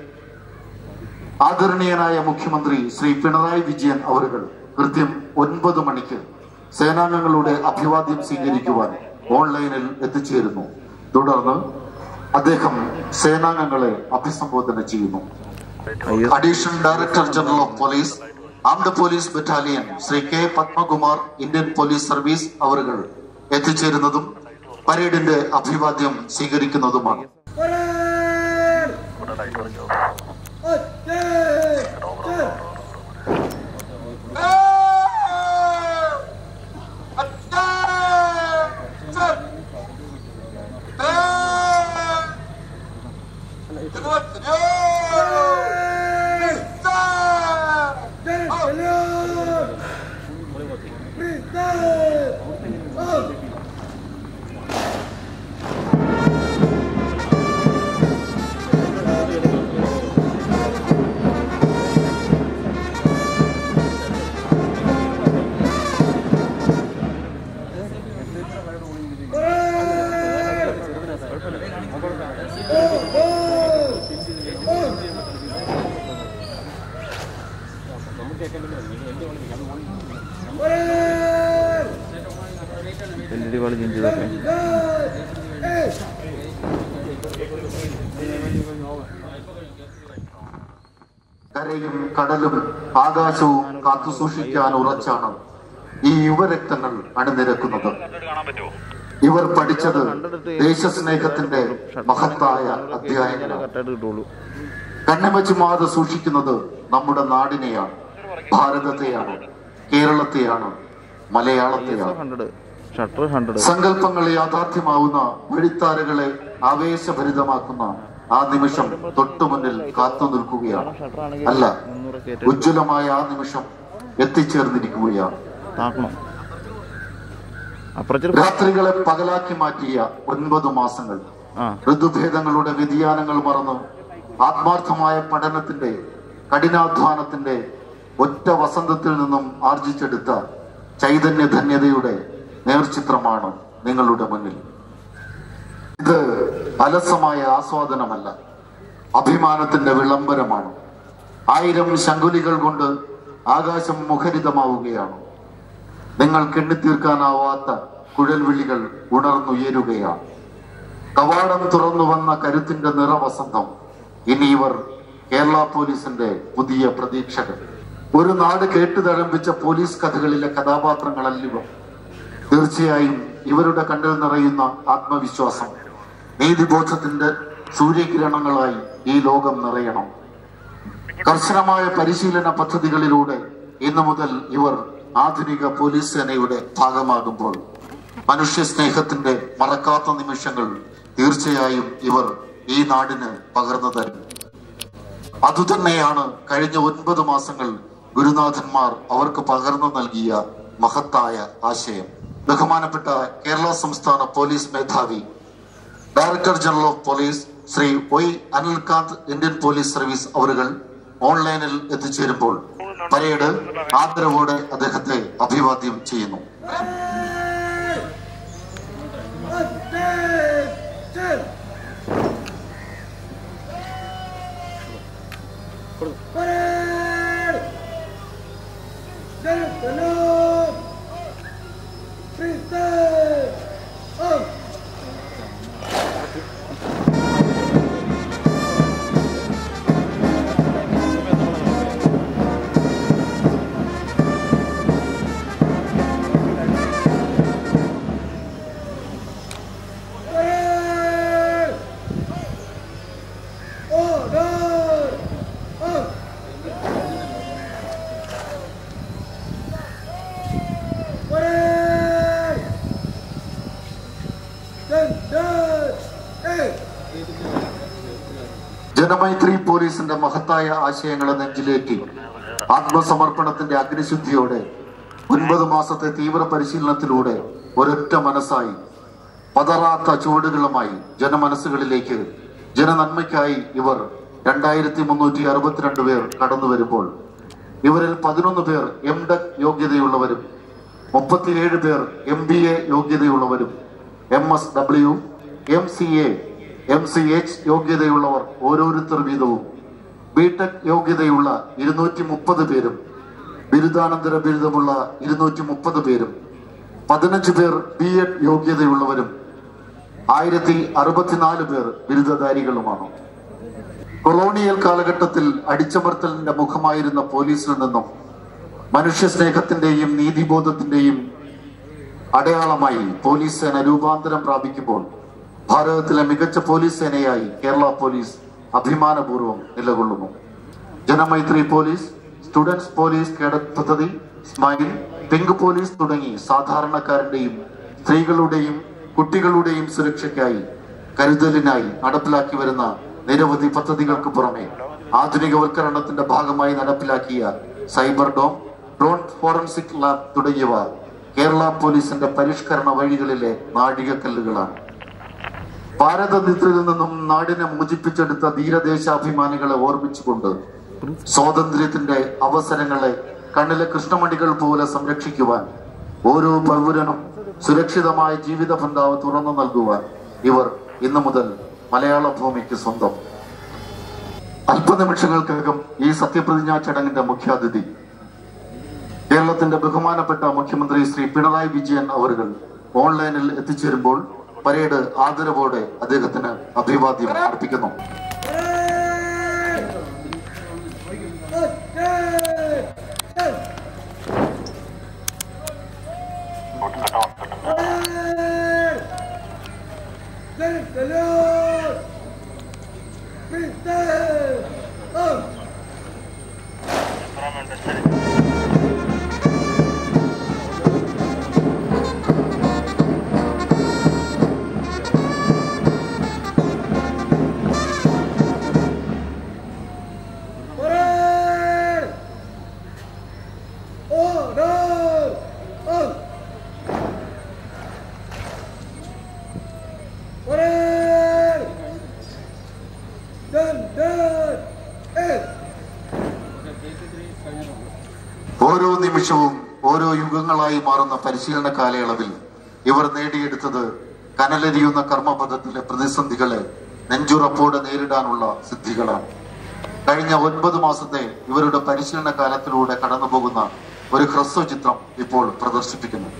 ആദരണീയനായ മുഖ്യമന്ത്രി ശ്രീ പിണറായി വിജയൻ അവറുകൾ കൃത്യം ഒൻപത് മണിക്ക് സേനാംഗങ്ങളുടെ അഭിവാദ്യം സ്വീകരിക്കുവാൻ ഓൺലൈനിൽ എത്തിച്ചേരുന്നു തുടർന്ന് അദ്ദേഹം സേനാംഗങ്ങളെ അഭിസംബോധന ചെയ്യുന്നു additional director general of police armed police battalion Shri K Padmakumar Indian police service അവറുകൾ എത്തിച്ചേരുന്നതും പരേഡിന്റെ അഭിവാദ്യം സ്വീകരിക്കുന്നതുമാണ് Parade! Attention! Attention! Freestyle! Up! L E D wall change ചെയ്തൊക്കെ കരയും കടലും ആകാശവും കാത്തു സൂക്ഷിക്കാൻ ഉറച്ചാണ് ഈ യുവരക്തങ്ങൾ അണിനിരക്കുന്നത് ഇവർ പഠിച്ചത് ദേശസ്നേഹത്തിന്റെ മഹത്തായ അധ്യായങ്ങളാണ് കറക്റ്റായിട്ട് കിട്ടുള്ളൂ കണ്ണുവച്ചുമാതെ സൂക്ഷിക്കുന്നത് നമ്മുടെ നാടിനെയാണ് ഭാരതത്തെയാണ് കേരളത്തെയാണ് മലയാളത്തെയാണ് ഹൺഡ്രഡ് ഷട്ടർ ഹൺഡ്രഡ് സങ്കല്പങ്ങൾ യാഥാർത്ഥ്യമാവുന്ന വഴിത്താരകളെ ആവേശഭരിതമാക്കുന്ന ആ നിമിഷം തൊട്ടുമുന്നിൽ കാത്തു നിൽക്കുകയാണ് അല്ല മുന്നൂറ് കയറ്റി ഉജ്ജ്വലമായ ആ നിമിഷം എത്തിച്ചേർന്നിരിക്കുകയാണ് താക്കണം അപ്പുറച്ചൊരു രാത്രികളെ പകലാക്കി മാറ്റിയ ഒൻപത് മാസങ്ങൾ ആ ഋതുഭേദങ്ങളുടെ വ്യതിയാനങ്ങൾ മറന്ന് ആത്മാർത്ഥമായ പഠനത്തിന്റെ കഠിനാധ്വാനത്തിന്റെ ഒറ്റ വസന്തത്തിൽ നിന്നും ആർജിച്ചെടുത്ത ചൈതന്യധന്യതയുടെ നേർചിത്രമാണ് നിങ്ങളുടെ മുന്നിൽ ഇത് അലസമായ ആസ്വാദനമല്ല അഭിമാനത്തിന്റെ വിളംബരമാണ് ആയിരം ശങ്കുലികൾ കൊണ്ട് ആകാശം മുഖരിതമാവുകയാണ് നിങ്ങൾ കെണ്ണിത്തീർക്കാനാവാത്ത കുഴൽവിളികൾ ഉണർന്നുയരുകയാണ് കവാടം തുറന്നു വന്ന കരുത്തിന്റെ നിറവസന്തം ഇനി ഇവർ കേരള പോലീസിന്റെ പുതിയ പ്രതീക്ഷകൾ ഒരു നാട് കേട്ടുതഴമ്പിച്ച പോലീസ് കഥകളിലെ കഥാപാത്രങ്ങളല്ലിവർ തീർച്ചയായും ഇവരുടെ കണ്ണിൽ നിറയുന്ന ആത്മവിശ്വാസം നീതിബോധത്തിന്റെ സൂര്യകിരണങ്ങളായി ഈ ലോകം നിറയണം കർശനമായ പരിശീലന പദ്ധതികളിലൂടെ ഇന്നു മുതൽ ഇവർ ആധുനിക പോലീസ് സേനയുടെ ഭാഗമാകുമ്പോൾ മനുഷ്യ സ്നേഹത്തിന്റെ മറക്കാത്ത നിമിഷങ്ങൾ തീർച്ചയായും ഇവർ ഈ നാടിന് പകർന്നു തരും അതുതന്നെയാണ് കഴിഞ്ഞ ഒൻപത് മാസങ്ങൾ ഗുരുനാഥന്മാർ അവർക്ക് പകർന്നു നൽകിയ മഹത്തായ ആശയം ബഹുമാനപ്പെട്ട കേരള സംസ്ഥാന പോലീസ് മേധാവി director general of police Shri ഒയ് അനിൽകാന്ത് ഇന്ത്യൻ പോലീസ് സർവീസ് അവരുകൾ ഓൺലൈനിൽ എത്തിച്ചേരുമ്പോൾ പരേഡ് ആദരവോടെ അദ്ദേഹത്തെ അഭിവാദ്യം ചെയ്യുന്നു Attention! Parade! Gentlemen! Freestyle! Up! Parade! Order! Up! Parade! Stand Hey! Janamaithri പോലീസിന്റെ മഹത്തായ ആശയങ്ങളെ നെഞ്ചിലേറ്റി ആത്മസമർപ്പണത്തിന്റെ അഗ്നിശുദ്ധിയോടെ ഒൻപത് മാസത്തെ തീവ്ര പരിശീലനത്തിലൂടെ ഒരൊറ്റ മനസ്സായി പതറാത്ത ചുവടുകളുമായി ജനമനസ്സുകളിലേക്ക് ജനനന്മയ്ക്കായി ഇവർ രണ്ടായിരത്തി മുന്നൂറ്റി അറുപത്തിരണ്ട് പേർ കടന്നു വരുമ്പോൾ ഇവരിൽ പതിനൊന്ന് പേർ എം ടെക് യോഗ്യതയുള്ളവരും മുപ്പത്തിയേഴ് പേർ എം ബി എ യോഗ്യതയുള്ളവരും M S W M C A M C H യോഗ്യതയുള്ളവർ ഓരോരുത്തർ വീതവും ബിടെക് യോഗ്യതയുള്ള ഇരുന്നൂറ്റി മുപ്പത് പേരും ബിരുദാനന്തര ബിരുദമുള്ള ഇരുന്നൂറ്റി മുപ്പത് പേരും പതിനഞ്ച് പേർ ബി എഡ് യോഗ്യതയുള്ളവരും ആയിരത്തി അറുപത്തിനാല് പേർ ബിരുദധാരികളുമാണ് കൊളോണിയൽ കാലഘട്ടത്തിൽ അടിച്ചമർത്തലിന്റെ മുഖമായിരുന്ന പോലീസിൽ നിന്നും മനുഷ്യ സ്നേഹത്തിന്റെയും നീതിബോധത്തിന്റെയും അടയാളമായി പോലീസ് സേന രൂപാന്തരം പ്രാപിക്കുമ്പോൾ ഭാരതത്തിലെ മികച്ച പോലീസ് സേനയായി കേരള പോലീസ് അഭിമാനപൂർവ്വം നിലകൊള്ളുന്നു Janamaithri police students police cadet പദ്ധതി സ്മൈൽ പിങ്ക് പോലീസ് തുടങ്ങി സാധാരണക്കാരന്റെയും സ്ത്രീകളുടെയും കുട്ടികളുടെയും സുരക്ഷയ്ക്കായി കരുതലിനായി നടപ്പിലാക്കി വരുന്ന നിരവധി പദ്ധതികൾക്ക് പുറമെ ആധുനികവൽക്കരണത്തിന്റെ ഭാഗമായി നടപ്പിലാക്കിയ cyber dome drone forensic lab തുടങ്ങിയവ കേരള പോലീസിന്റെ പരിഷ്കരണ വഴികളിലെ നാഴികക്കല്ലുകളാണ് ഭാരതത്തിൽ നിന്നും നാടിനെ മോചിപ്പിച്ചെടുത്ത ധീരദേശാഭിമാനികളെ ഓർമ്മിച്ചുകൊണ്ട് സ്വാതന്ത്ര്യത്തിന്റെ അവസരങ്ങളെ കണ്ണിലെ കൃഷ്ണമണികൾ പോലെ സംരക്ഷിക്കുവാൻ ഓരോ പൗരനും സുരക്ഷിതമായ ജീവിത ബന്ധാവ് തുറന്നു നൽകുവാൻ ഇവർ ഇന്നു മുതൽ മലയാള ഭൂമിക്ക് സ്വന്തം അല്പനിമിഷങ്ങൾക്കകം ഈ സത്യപ്രതിജ്ഞാ ചടങ്ങിന്റെ മുഖ്യാതിഥി കേരളത്തിന്റെ ബഹുമാനപ്പെട്ട മുഖ്യമന്ത്രി ശ്രീ പിണറായി വിജയൻ അവറുകൾ ഓൺലൈനിൽ എത്തിച്ചേരുമ്പോൾ പരേഡ് ആദരവോടെ അദ്ദേഹത്തിന് അഭിവാദ്യം അർപ്പിക്കുന്നു ഓരോ നിമിഷവും ഓരോ യുഗങ്ങളായി മാറുന്ന പരിശീലന കാലയളവിൽ ഇവർ നേടിയെടുത്തത് കനലരിയുന്ന കർമ്മപഥത്തിലെ പ്രതിസന്ധികളെ നെഞ്ചുറപ്പോടെ നേരിടാനുള്ള സിദ്ധികളാണ് കഴിഞ്ഞ ഒൻപത് മാസത്തെ ഇവരുടെ പരിശീലന കാലത്തിലൂടെ കടന്നുപോകുന്ന ഒരു ഹ്രസ്വ ചിത്രം ഇപ്പോൾ പ്രദർശിപ്പിക്കുന്നു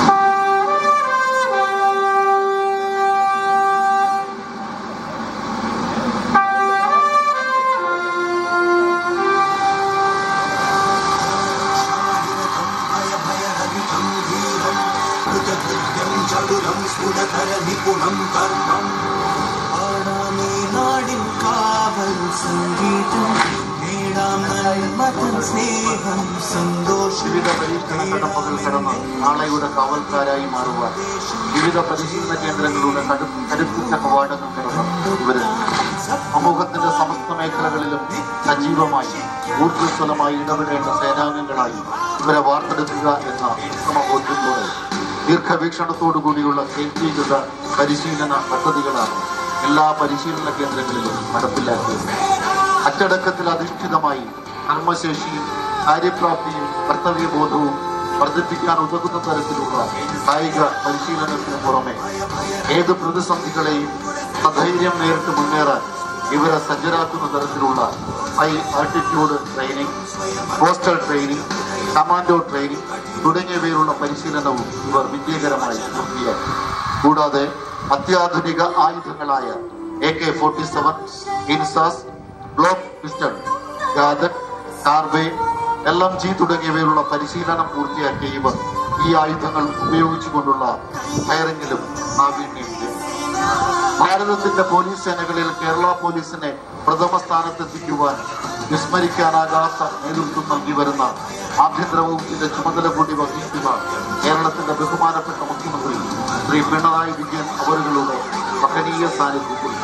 നിപുണം കർമ്മം പാടാമേ നാടിൻ കാവൽ സംഗീതം നേടാം നന്മതൻ സ്നേഹം സന്തോഷം വിവിധ പരീക്ഷണ കടമ്പകൾ കടന്ന് നാളെയുടെ കാവൽക്കാരായി മാറുവാൻ വിവിധ പരിശീലന കേന്ദ്രങ്ങളുടെ കടു കരുത്തുറ്റ കവാടങ്ങൾ കടന്ന് ഇവര് സമൂഹത്തിന്റെ സമസ്ത മേഖലകളിലും സജീവമായി ഊർജ്ജസ്വലമായി ഇടപെടേണ്ട സേനാംഗങ്ങളായി ഇവരെ വാർത്തെടുക്കുക എന്ന ഉത്തമബോധ്യത്തോടെ ദീർഘവീക്ഷണത്തോടു കൂടിയുള്ള കേന്ദ്രീകൃത പരിശീലന പദ്ധതികളാണ് എല്ലാ പരിശീലന കേന്ദ്രങ്ങളിലും നടപ്പിലാക്കിയത് അച്ചടക്കത്തിൽ അധിഷ്ഠിതമായി കർമ്മശേഷിയും കാര്യപ്രാപ്തിയും കർത്തവ്യബോധവും വർദ്ധിപ്പിക്കാൻ ഉതകുന്ന തരത്തിലുള്ള കായിക പരിശീലനത്തിന് പുറമെ ഏത് പ്രതിസന്ധികളെയും സധൈര്യം നേരിട്ട് മുന്നേറാൻ ഇവരെ സജ്ജരാക്കുന്ന തരത്തിലുള്ള high altitude training coastal training commando training തുടങ്ങിയവയിലുള്ള പരിശീലനവും ഇവർ വിജയകരമായി പൂർത്തിയാക്കി കൂടാതെ അത്യാധുനിക ആയുധങ്ങളായ A K forty seven INSAS Glock pistol ഗാദൻ കാർബൈൻ എൽ എം ജി തുടങ്ങിയവയിലുള്ള പരിശീലനം പൂർത്തിയാക്കിയ ഇവർ ഈ ആയുധങ്ങൾ ഉപയോഗിച്ചുകൊണ്ടുള്ള ഫയറിംഗിലും പ്രാവീണ്യം നേടി. ഭാരതത്തിന്റെ പോലീസ് സേനകളിൽ കേരള പോലീസിനെ പ്രഥമ സ്ഥാനത്തെത്തിക്കുവാൻ വിസ്മരിക്കാനാകാത്ത നേതൃത്വം നൽകി വരുന്ന ആഭ്യന്തര വകുപ്പിന്റെ ചുമതല കൂടി വഹിക്കുന്ന കേരളത്തിന്റെ ബഹുമാനപ്പെട്ട മുഖ്യമന്ത്രി ശ്രീ പിണറായി വിജയൻ അവരുകളുടെ മഹനീയ സാന്നിധ്യത്തിൽ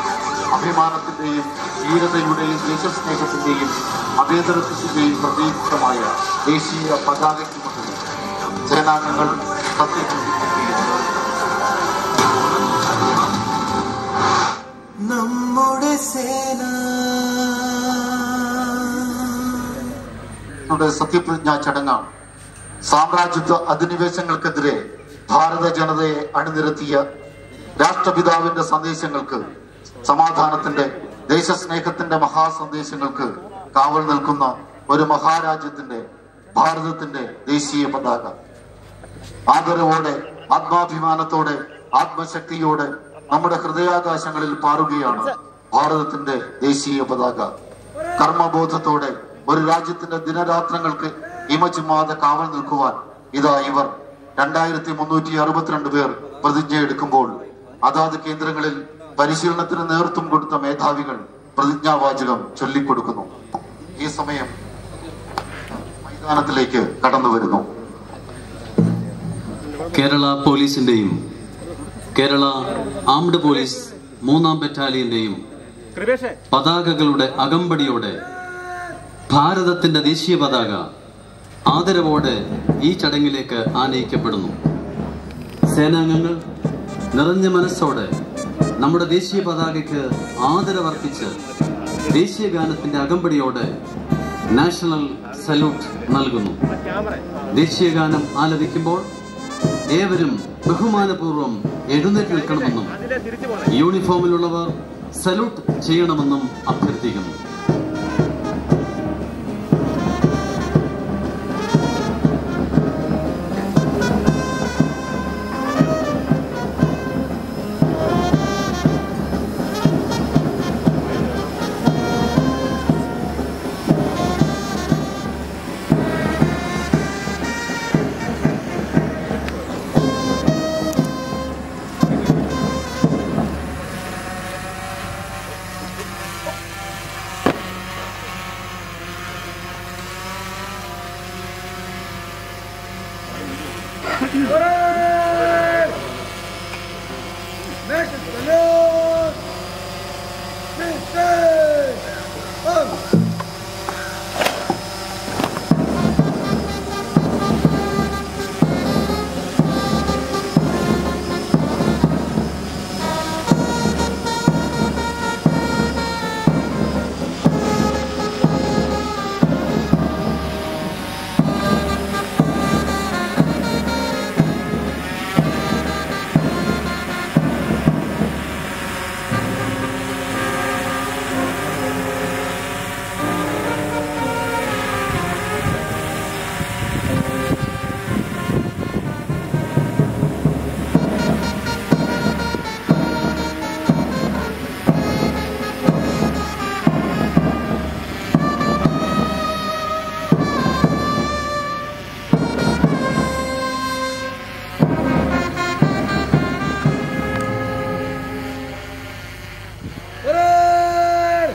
അഭിമാനത്തിന്റെയും ധീരതയുടെയും ദേശസ്നേഹത്തിന്റെയും മതേതരത്വത്തിന്റെയും പ്രതീകമായ ദേശീയ പതാകയ്ക്ക് മുന്നിൽ സേനാംഗങ്ങൾ സത്യപ്രതിജ്ഞ നമ്മുടെ സേന യുടെ സത്യപ്രതിജ്ഞാ ചടങ്ങാണ് സാമ്രാജ്യത്വ അധിനിവേശങ്ങൾക്കെതിരെ ഭാരത ജനതയെ അണിനിരത്തിയ രാഷ്ട്രപിതാവിന്റെ സന്ദേശങ്ങൾക്ക് സമാധാനത്തിന്റെ ദേശസ്നേഹത്തിന്റെ മഹാസന്ദേശങ്ങൾക്ക് കാവൽ നിൽക്കുന്ന ഒരു മഹാരാജ്യത്തിന്റെ ഭാരതത്തിന്റെ ദേശീയ പതാക ആദരവോടെ ആത്മാഭിമാനത്തോടെ ആത്മശക്തിയോടെ നമ്മുടെ ഹൃദയാകാശങ്ങളിൽ പാറുകയാണ് ഭാരതത്തിന്റെ ദേശീയ പതാക കർമ്മബോധത്തോടെ ഒരു രാജ്യത്തിന്റെ ദിനരാത്രങ്ങൾക്ക് ഇമചിമ്മാതെ കാവൽ നിൽക്കുവാൻ ഇതാ ഇവർ രണ്ടായിരത്തി മുന്നൂറ്റി അറുപത്തിരണ്ട് പേർ പ്രതിജ്ഞ എടുക്കുമ്പോൾ അതാത് കേന്ദ്രങ്ങളിൽ പരിശീലനത്തിന് നേതൃത്വം കൊടുത്ത മേധാവികൾ പ്രതിജ്ഞാവാചകം ചൊല്ലിക്കൊടുക്കുന്നു ഈ സമയം മൈതാനത്തിലേക്ക് കടന്നു വരുന്നു കേരള പോലീസിന്റെയും കേരള ആംഡ് പോലീസ് മൂന്നാം ബറ്റാലിയന്റെയും പതാകകളുടെ അകമ്പടിയോടെ ഭാരതത്തിന്റെ ദേശീയ പതാക ആദരവോടെ ഈ ചടങ്ങിലേക്ക് ആനയിക്കപ്പെടുന്നു സേനാംഗങ്ങൾ നിറഞ്ഞ മനസ്സോടെ നമ്മുടെ ദേശീയ പതാകയ്ക്ക് ആദരവർപ്പിച്ച് ദേശീയ ഗാനത്തിന്റെ അകമ്പടിയോടെ നാഷണൽ സല്യൂട്ട് നൽകുന്നു ദേശീയ ഗാനം ആലപിക്കുമ്പോൾ ഏവരും ബഹുമാനപൂർവ്വം എഴുന്നേറ്റ് നിൽക്കണമെന്നും യൂണിഫോമിലുള്ളവർ സല്യൂട്ട് ചെയ്യണമെന്നും അഭ്യർത്ഥിക്കുന്നു Order! Nation salute! Mistake! Up! Order!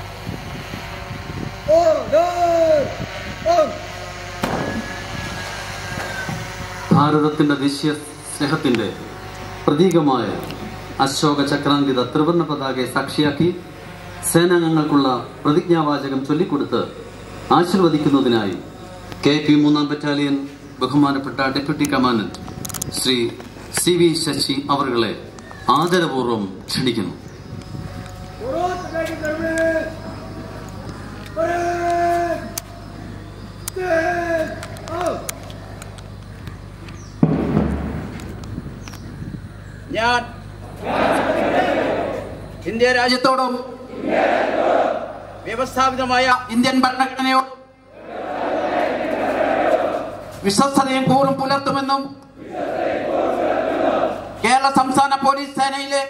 Order! On! ഭാരതത്തിന്റെ ദേശീയ സ്നേഹത്തിന്റെ പ്രതീകമായ അശോക ചക്രാങ്കിത ത്രിവർണ്ണ പതാകയെ സാക്ഷിയാക്കി സേനാംഗങ്ങൾക്കുള്ള പ്രതിജ്ഞാവാചകം ചൊല്ലിക്കൊടുത്ത് ആശീർവദിക്കുന്നതിനായി കെ പി മൂന്നാം ബറ്റാലിയൻ ബഹുമാനപ്പെട്ട deputy commandant Shri C V Sasi അവറുകളെ ആദരപൂർവ്വം ക്ഷണിക്കുന്നു Order! Taking service! Order! Stand up! ഞാൻ ഇന്ത്യ രാജ്യത്തോടും വ്യവസ്ഥാപിതമായ ഇന്ത്യൻ ഭരണഘടനയോടും വിശ്വസ്തതയും കൂറും പുലർത്തുമെന്നും കേരള സംസ്ഥാന പോലീസ് സേനയിലെ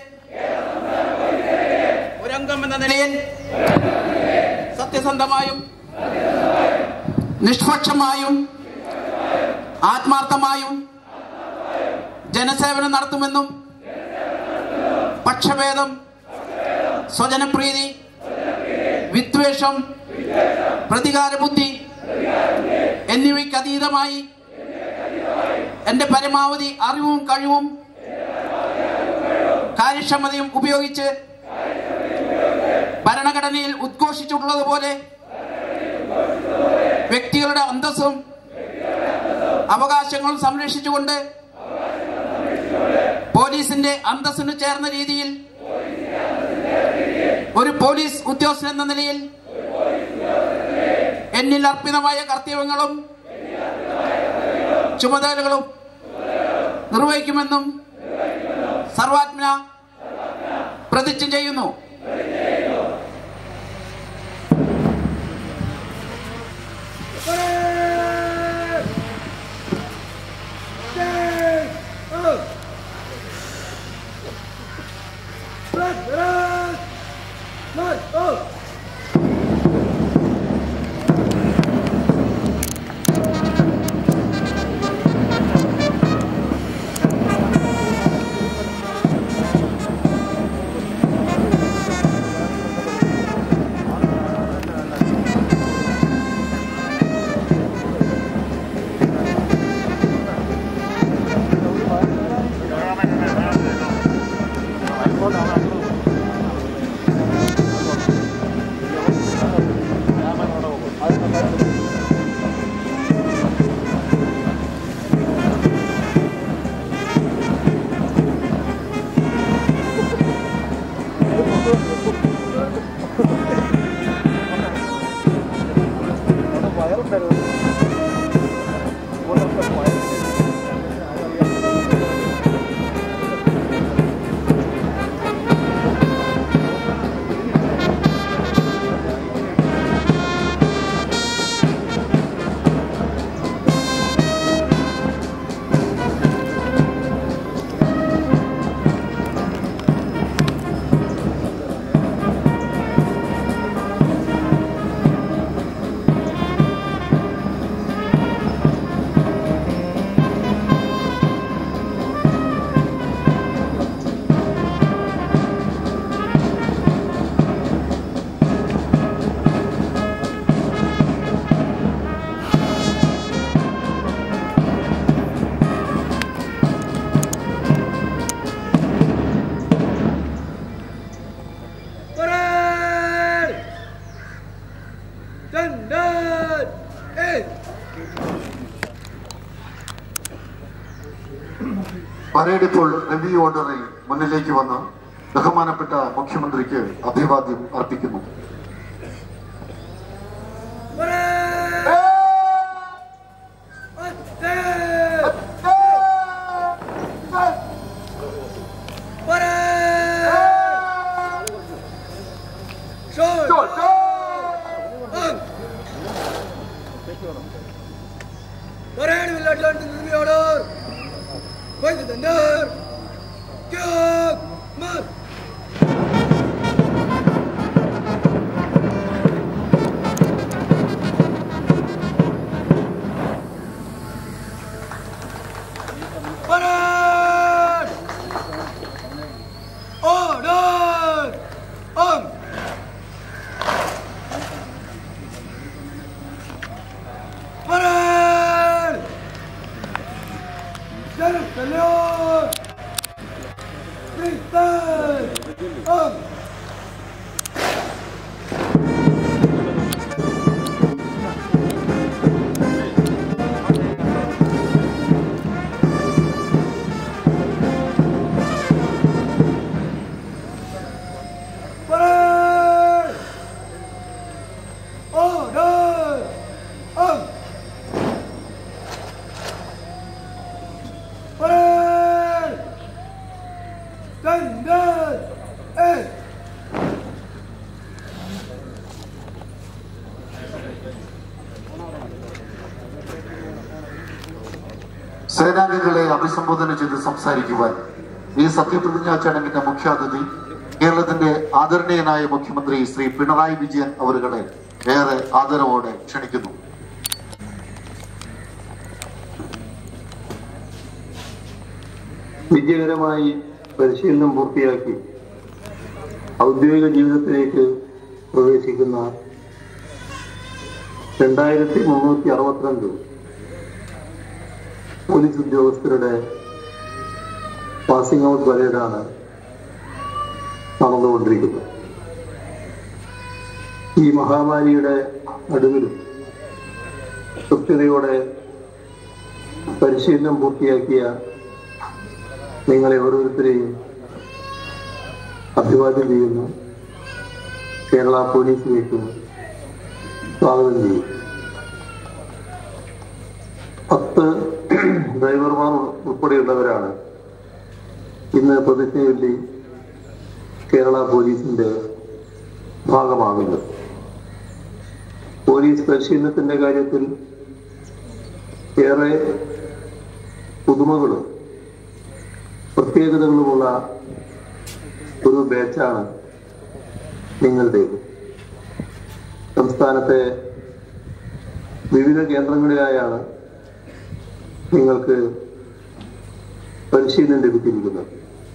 ഒരംഗം എന്ന നിലയിൽ സത്യസന്ധമായും നിഷ്പക്ഷമായും ആത്മാർത്ഥമായും ജനസേവനം നടത്തുമെന്നും പക്ഷഭേദം സ്വജനപ്രീതി വിദ്വേഷം പ്രതികാര ബുദ്ധി എന്നിവയ്ക്ക് അതീതമായി എന്റെ പരമാവധി അറിവും കഴിവും കാര്യക്ഷമതയും ഉപയോഗിച്ച് ഭരണഘടനയിൽ ഉദ്ഘോഷിച്ചിട്ടുള്ളതുപോലെ വ്യക്തികളുടെ അന്തസ്സും അവകാശങ്ങളും സംരക്ഷിച്ചുകൊണ്ട് പോലീസിന്റെ അന്തസ്സിന് ചേർന്ന രീതിയിൽ ഒരു പോലീസ് ഉദ്യോഗസ്ഥൻ എന്ന നിലയിൽ എന്നിൽ അർപ്പിതമായ കർത്തവ്യങ്ങളും ചുമതലകളും നിർവഹിക്കുമെന്നും സർവാത്മന പ്രതിജ്ഞ ചെയ്യുന്നു Parade! Stand up! Front, front! March up! Parade! Standard! Eight! Parade ഇപ്പോൾ റിവ്യൂ ഓർഡറിൽ മുന്നിലേക്ക് വന്ന് ബഹുമാനപ്പെട്ട മുഖ്യമന്ത്രിക്ക് അഭിവാദ്യം അർപ്പിക്കുന്നു Parade! Stand! Parade! Short! On! Parade will adjourn to the order. Point the thunder. Kick! March! Parade! Order! On! Parade! Sheriff Salute! Freestyle! On! Parade! Order! On! Parade! Standard! Eight! സേനാംഗങ്ങളെ അഭിസംബോധന ചെയ്ത് സംസാരിക്കുവാൻ ഈ സത്യപ്രതിജ്ഞാ ചടങ്ങിന്റെ മുഖ്യാതിഥി കേരളത്തിന്റെ ആദരണീയനായ മുഖ്യമന്ത്രി ശ്രീ പിണറായി വിജയൻ അവരുകളെ ഏറെ ആദരവോടെ ക്ഷണിക്കുന്നു വിജയകരമായി പരിശീലനം പൂർത്തിയാക്കി ഔദ്യോഗിക ജീവിതത്തിലേക്ക് പ്രവേശിക്കുന്ന രണ്ടായിരത്തി മുന്നൂറ്റി അറുപത്തിരണ്ട് പോലീസ് ഉദ്യോഗസ്ഥരുടെ പാസിംഗ് ഔട്ട് പരേഡാണ് നടന്നുകൊണ്ടിരിക്കുന്നത് ഈ മഹാമാരിയുടെ നടുവിലും കൃത്യതയോടെ പരിശീലനം പൂർത്തിയാക്കിയ നിങ്ങളെ ഓരോരുത്തരെയും അഭിവാദ്യം ചെയ്യുന്നു കേരള പോലീസിലേക്ക് സ്വാഗതം ചെയ്യും പത്ത് ഡ്രൈവർമാർ ഉൾപ്പെടെയുള്ളവരാണ് ഇന്ന് പ്രതിജ്ഞയൊല്ലി കേരള പോലീസിന്റെ ഭാഗമാകുന്നത് പോലീസ് പരിശീലനത്തിന്റെ കാര്യത്തിൽ ഏറെ പുതുമകളും പ്രത്യേകതകളുമുള്ള ഒരു ബാച്ചാണ് നിങ്ങളുടേത് സംസ്ഥാനത്തെ വിവിധ കേന്ദ്രങ്ങളിലായാണ് നിങ്ങൾക്ക് പരിശീലനം ലഭിച്ചിരിക്കുന്നത്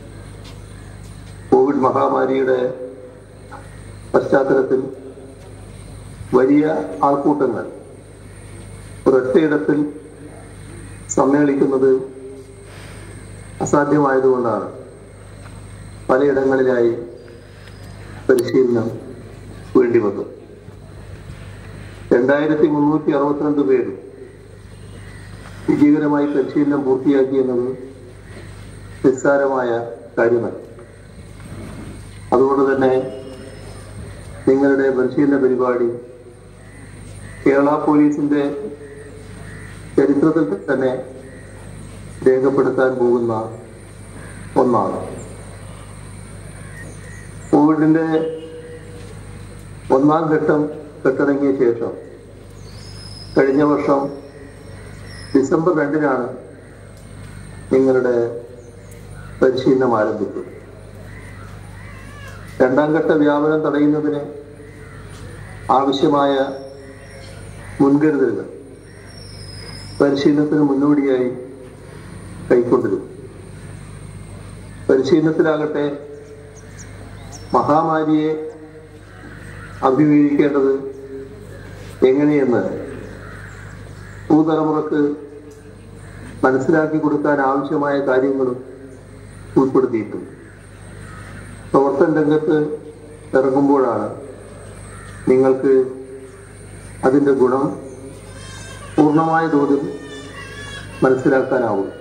കോവിഡ് മഹാമാരിയുടെ പശ്ചാത്തലത്തിൽ വലിയ ആൾക്കൂട്ടങ്ങൾ ഒരൊറ്റയിടത്തിൽ സമ്മേളിക്കുന്നത് അസാധ്യമായതുകൊണ്ടാണ് പലയിടങ്ങളിലായി പരിശീലനം വേണ്ടി വന്നു രണ്ടായിരത്തി മുന്നൂറ്റി അറുപത്തിരണ്ട് പേര് വിജയകരമായി പരിശീലനം പൂർത്തിയാക്കി എന്നത് നിസ്സാരമായ കാര്യമല്ല അതുകൊണ്ട് തന്നെ നിങ്ങളുടെ പരിശീലന പരിപാടി കേരള പോലീസിന്റെ ചരിത്രത്തിൽ തന്നെ രേഖപ്പെടുത്താൻ പോകുന്ന ഒന്നാണ് കോവിഡിന്റെ ഒന്നാം ഘട്ടം കെട്ടടങ്ങിയ ശേഷം കഴിഞ്ഞ വർഷം ഡിസംബർ രണ്ടിനാണ് നിങ്ങളുടെ പരിശീലനം ആരംഭിച്ചത് രണ്ടാം ഘട്ട വ്യാപനം തടയുന്നതിന് ആവശ്യമായ മുൻകരുതലുകൾ പരിശീലനത്തിന് മുന്നോടിയായി കൈക്കൊണ്ടിരുന്നു പരിശീലനത്തിലാകട്ടെ മഹാമാരിയെ അഭിമുഖീകരിക്കേണ്ടത് എങ്ങനെയെന്ന് പുതുതലമുറക്ക് മനസ്സിലാക്കി കൊടുക്കാൻ ആവശ്യമായ കാര്യങ്ങളും ഉൾപ്പെടുത്തിയിട്ടുണ്ട് പ്രവർത്തന രംഗത്ത് ഇറങ്ങുമ്പോഴാണ് നിങ്ങൾക്ക് അതിൻ്റെ ഗുണം പൂർണ്ണമായ തോതിൽ മനസ്സിലാക്കാനാവും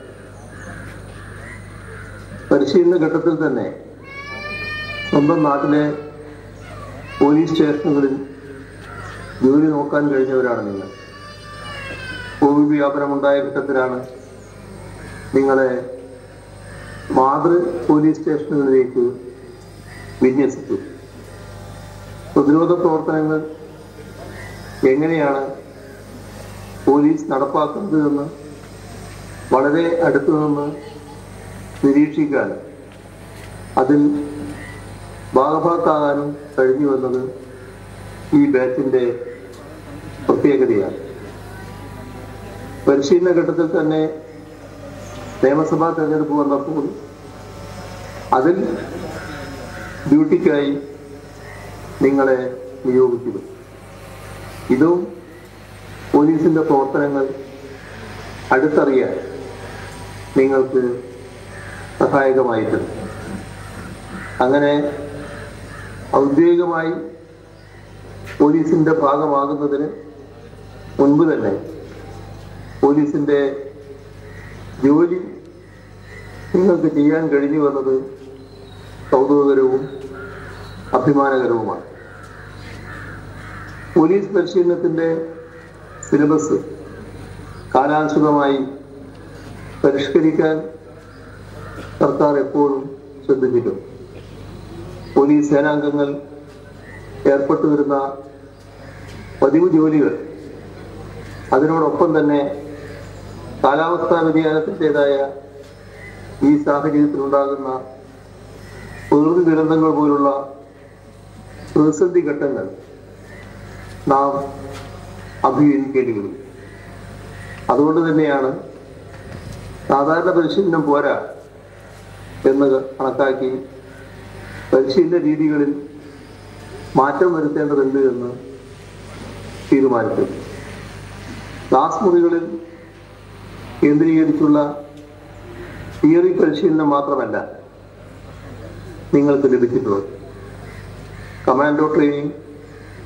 പരിശീലന ഘട്ടത്തിൽ തന്നെ സ്വന്തം നാട്ടിലെ പോലീസ് സ്റ്റേഷനുകളിൽ ജോലി നോക്കാൻ കഴിഞ്ഞവരാണ് നിങ്ങൾ കോവിഡ് വ്യാപനമുണ്ടായ ഘട്ടത്തിലാണ് നിങ്ങളെ മാതൃ പോലീസ് സ്റ്റേഷനുകളിലേക്ക് വിന്യസിച്ചു പ്രതിരോധ പ്രവർത്തനങ്ങൾ എങ്ങനെയാണ് പോലീസ് നടപ്പാക്കുന്നതെന്ന് വളരെ അടുത്തു നിന്ന് നിരീക്ഷിക്കാൻ അതിൽ ഭാഗഭാക്കാകാനും കഴിഞ്ഞു എന്നത് ഈ ബാച്ചിന്റെ പ്രത്യേകതയാണ് പരിശീലന ഘട്ടത്തിൽ തന്നെ നിയമസഭാ തെരഞ്ഞെടുപ്പ് വന്നപ്പോൾ അതിൽ ഡ്യൂട്ടിക്കായി നിങ്ങളെ നിയോഗിക്കുക ഇതും പോലീസിന്റെ പ്രവർത്തനങ്ങൾ അടുത്തറിയാൻ നിങ്ങൾക്ക് സഹായകമായിട്ടുണ്ട് അങ്ങനെ ഔദ്യോഗികമായി പോലീസിന്റെ ഭാഗമാകുന്നതിന് മുൻപ് തന്നെ പോലീസിന്റെ ജോലി നിങ്ങൾക്ക് ചെയ്യാൻ കഴിഞ്ഞു വന്നത് കൗതുകകരവും അഭിമാനകരവുമാണ് പോലീസ് പരിശീലനത്തിന്റെ സിലബസ് കാലാനുസൃതമായി പരിഷ്കരിക്കാൻ സർക്കാർ എപ്പോഴും ശ്രദ്ധിച്ചിട്ടുണ്ട് പോലീസ് സേനാംഗങ്ങൾ ഏർപ്പെട്ടു വരുന്ന പതിവ് ജോലികൾ അതിനോടൊപ്പം തന്നെ കാലാവസ്ഥാ വ്യതിയാനത്തിൻ്റെതായ ഈ സാഹചര്യത്തിലുണ്ടാകുന്ന പ്രകൃതി ദുരന്തങ്ങൾ പോലുള്ള പ്രതിസന്ധി ഘട്ടങ്ങൾ നാം അഭിമുഖീകരിക്കേണ്ടി വരും അതുകൊണ്ട് തന്നെയാണ് സാധാരണ പരിശീലനം പോരാ എന്ന് കണക്കാക്കി പരിശീലന രീതികളിൽ മാറ്റം വരുത്തേണ്ടതുണ്ട് എന്ന് തീരുമാനിച്ചു ക്ലാസ് മുറികളിൽ കേന്ദ്രീകരിച്ചുള്ള തിയറി പരിശീലനം മാത്രമല്ല നിങ്ങൾക്ക് ലഭിച്ചിട്ടുള്ളത് commando training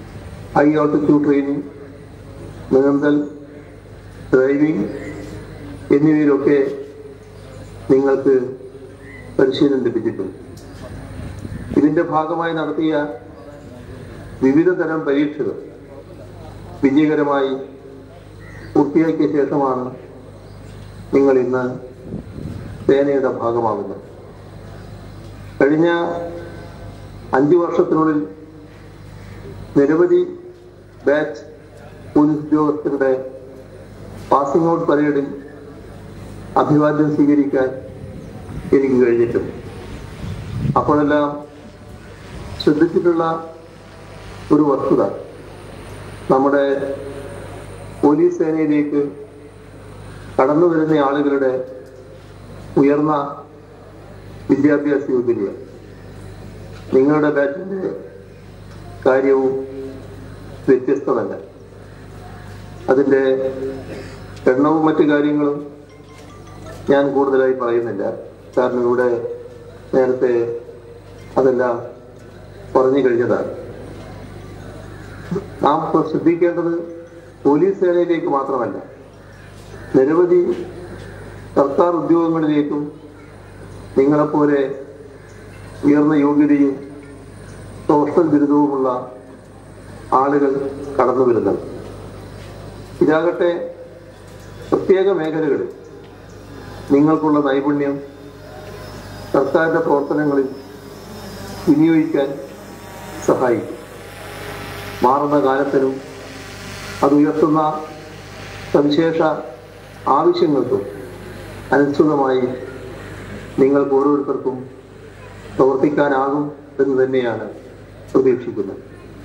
high altitude training നീന്തൽ ഡ്രൈവിംഗ് എന്നിവയിലൊക്കെ നിങ്ങൾക്ക് പരിശീലനം ലഭിച്ചിട്ടുണ്ട് ഇതിന്റെ ഭാഗമായി നടത്തിയ വിവിധ തരം പരീക്ഷകൾ വിജയകരമായി പൂർത്തിയാക്കിയ ശേഷമാണ് നിങ്ങൾ ഇന്ന് സേനയുടെ ഭാഗമാകുന്നത് കഴിഞ്ഞ അഞ്ചു വർഷത്തിനുള്ളിൽ നിരവധി ബാച്ച് പോലീസ് ഉദ്യോഗസ്ഥരുടെ പാസിംഗ് ഔട്ട് പരേഡിൽ അഭിവാദ്യം സ്വീകരിക്കാൻ എനിക്ക് കഴിഞ്ഞിട്ടുണ്ട് അപ്പോഴെല്ലാം ശ്രദ്ധിച്ചിട്ടുള്ള ഒരു വസ്തുത നമ്മുടെ പോലീസ് സേനയിലേക്ക് കടന്നു വരുന്ന ആളുകളുടെ ഉയർന്ന വിദ്യാഭ്യാസ യോഗ്യത നിങ്ങളുടെ ബാച്ചിന്റെ കാര്യവും വ്യത്യസ്തമല്ല അതിന്റെ എണ്ണവും മറ്റു കാര്യങ്ങളും ഞാൻ കൂടുതലായി പറയുന്നില്ല കാരണം ഇവിടെ നേരത്തെ അതെല്ലാം പറഞ്ഞു കഴിഞ്ഞതാണ് നാം ഇപ്പോൾ ശ്രദ്ധിക്കേണ്ടത് പോലീസ് സേനയിലേക്ക് മാത്രമല്ല നിരവധി സർക്കാർ ഉദ്യോഗങ്ങളിലേക്കും നിങ്ങളെപ്പോലെ ഉയർന്ന യോഗ്യതയും പ്രൊഫഷണൽ ബിരുദവുമുള്ള ആളുകൾ കടന്നു വരുന്നുണ്ട് ഇതാകട്ടെ പ്രത്യേക മേഖലകളിൽ നിങ്ങൾക്കുള്ള നൈപുണ്യം സർക്കാരിന്റെ പ്രവർത്തനങ്ങളിൽ വിനിയോഗിക്കാൻ സഹായിക്കും മാറുന്ന കാലത്തിനും അത് ഉയർത്തുന്ന സവിശേഷ ആവശ്യങ്ങൾക്കും അനുസൃതമായി നിങ്ങൾക്ക് ഓരോരുത്തർക്കും പ്രവർത്തിക്കാനാകും എന്ന് തന്നെയാണ് പ്രതീക്ഷിക്കുന്നത്